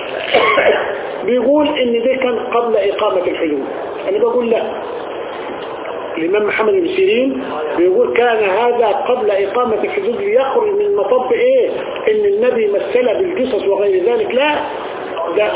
بيقول ان ده كان قبل إقامة الحدود أنا بقول لا الإمام محمد بن سيرين بيقول كان هذا قبل إقامة الحدود ليخرج من مطب إيه إن النبي مثل بالقصص وغير ذلك لا ده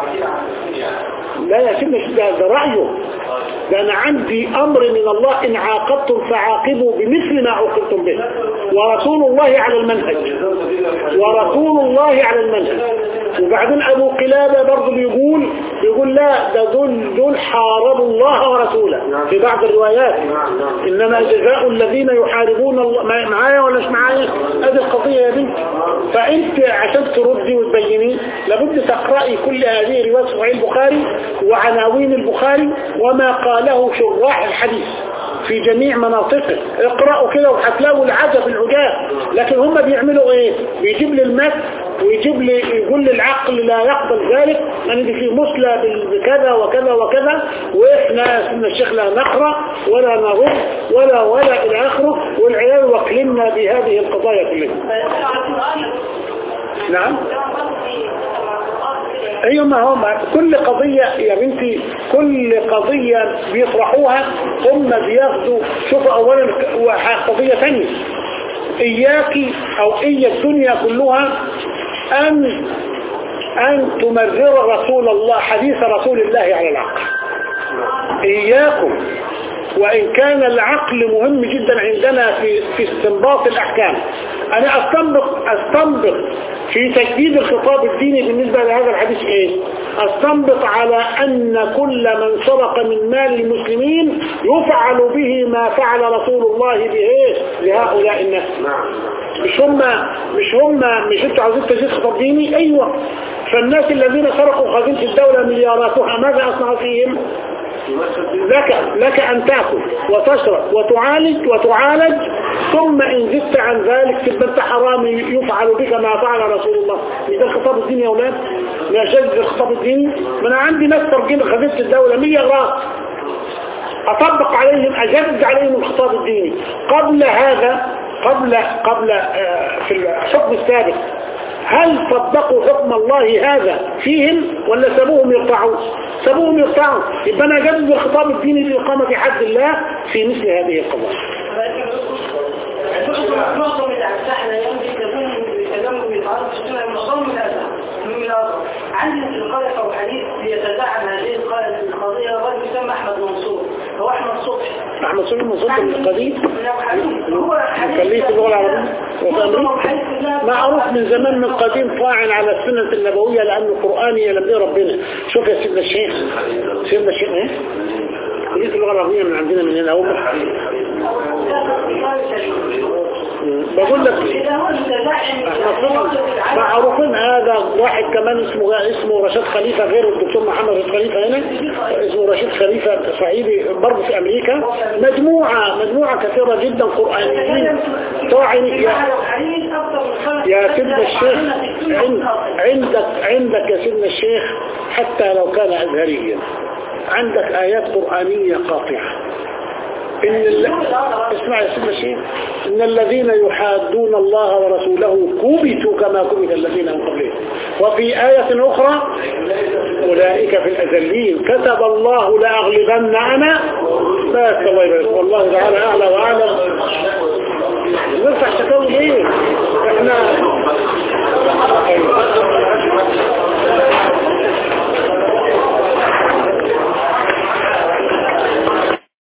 لا يا سيدنا ده, ده رأيه ده أنا عندي أمر من الله إن عاقبتم فعاقبوا بمثل ما عوقبتم به ورسول الله على المنهج ورسول الله على المنهج وبعدين أبو قلابة برضه بيقول بيقول لا ده دول دول حاربوا الله ورسوله في بعض الروايات إنما جزاء الذين يحاربون الله معايا ولا مش معايا هذه القضية يا بنت فأنت عشان تردي وتبيني لابد تقرأي كل هذه روايات صحيح البخاري وعناوين البخاري وما قاله شراح الحديث في جميع مناطقه اقرأوا كده وهتلاقوا العجب العجاب لكن هم بيعملوا ايه بيجيب لي المتن ويجيب لي يقول لي العقل لا يقبل ذلك ان دي في مسلى بال- بكذا وكذا وكذا واحنا سيدنا الشيخ لا نقرأ ولا نرد ولا ولا الى اخره والعيال وكلنا بهذه القضايا كلها نعم ايوه ما هم كل قضية يا بنتي كل قضية بيطرحوها هم بياخدوا شوفوا اولا وح- قضية ثانية اياكي او ايا الدنيا كلها ان ان تمرر رسول الله حديث رسول الله على العقل اياكم وإن كان العقل مهم جدا عندنا في في استنباط الأحكام أنا أستنبط أستنبط في تجديد الخطاب الديني بالنسبة لهذا الحديث إيه؟ أستنبط على أن كل من سرق من مال المسلمين يفعل به ما فعل رسول الله به لهؤلاء الناس مش هم مش هم مش انتوا عايزين تجديد خطاب ديني ايوه فالناس الذين سرقوا خزينة الدولة ملياراتها ماذا أصنع فيهم لك لك أن تأكل وتشرب وتعالج وتعالج ثم إن زدت عن ذلك تبقى أنت حرامي يفعل بك ما فعل رسول الله مش ده الخطاب الديني يا أولاد لا شد الخطاب الديني ما أنا عندي ناس ترجين خزينة الدولة مليارات أطبق عليهم أجدد عليهم الخطاب الديني قبل هذا قبل قبل آه، في الحكم السابق هل طبقوا حكم الله هذا فيهم ولا سابوهم يرتعوا سابوهم يرتعوا يبقى انا اجدد الخطاب الديني لإقامة حد الله في مثل هذه القضايا معظم الأمثال اليوم بيتكلموا بيتكلموا بيتعرضوا في السنة معظم الأزهر من الأزهر عندنا في القارئ أو حديث بيتدعم هذه القارئ القضية رجل يسمى أحمد منصور هو أحمد صبحي احمد سليم منصور من القديم هو حديث كان ليه في اللغة العربية وفي أمريكا معروف من زمان من قديم طاعن على السنة النبوية لأنه قرآني لم يرى ربنا شوف يا سيدنا الشيخ سيدنا الشيخ ايه كلية اللغة العربية من عندنا من هنا هم بقول لك معروفين هذا واحد كمان اسمه اسمه رشاد خليفة غير الدكتور محمد رشاد خليفة هنا اسمه رشيد خليفة صعيدي برضه في أمريكا مجموعة مجموعة كثيرة جدا قرآنيين طاعنين يا يا سيدنا الشيخ عند عندك عندك يا سيدنا الشيخ حتى لو كان أزهريا عندك آيات قرآنية قاطعة إن ال... اسمع يا سيدنا الشيخ إن الذين يحادون الله ورسوله كبتوا كما كبت الذين من قبلهم وفي آية أخرى أولئك في الأذلين كتب الله لأغلبن أنا بس الله يبارك والله تعالى أعلى وأعلم نرفع شكاوي ليه احنا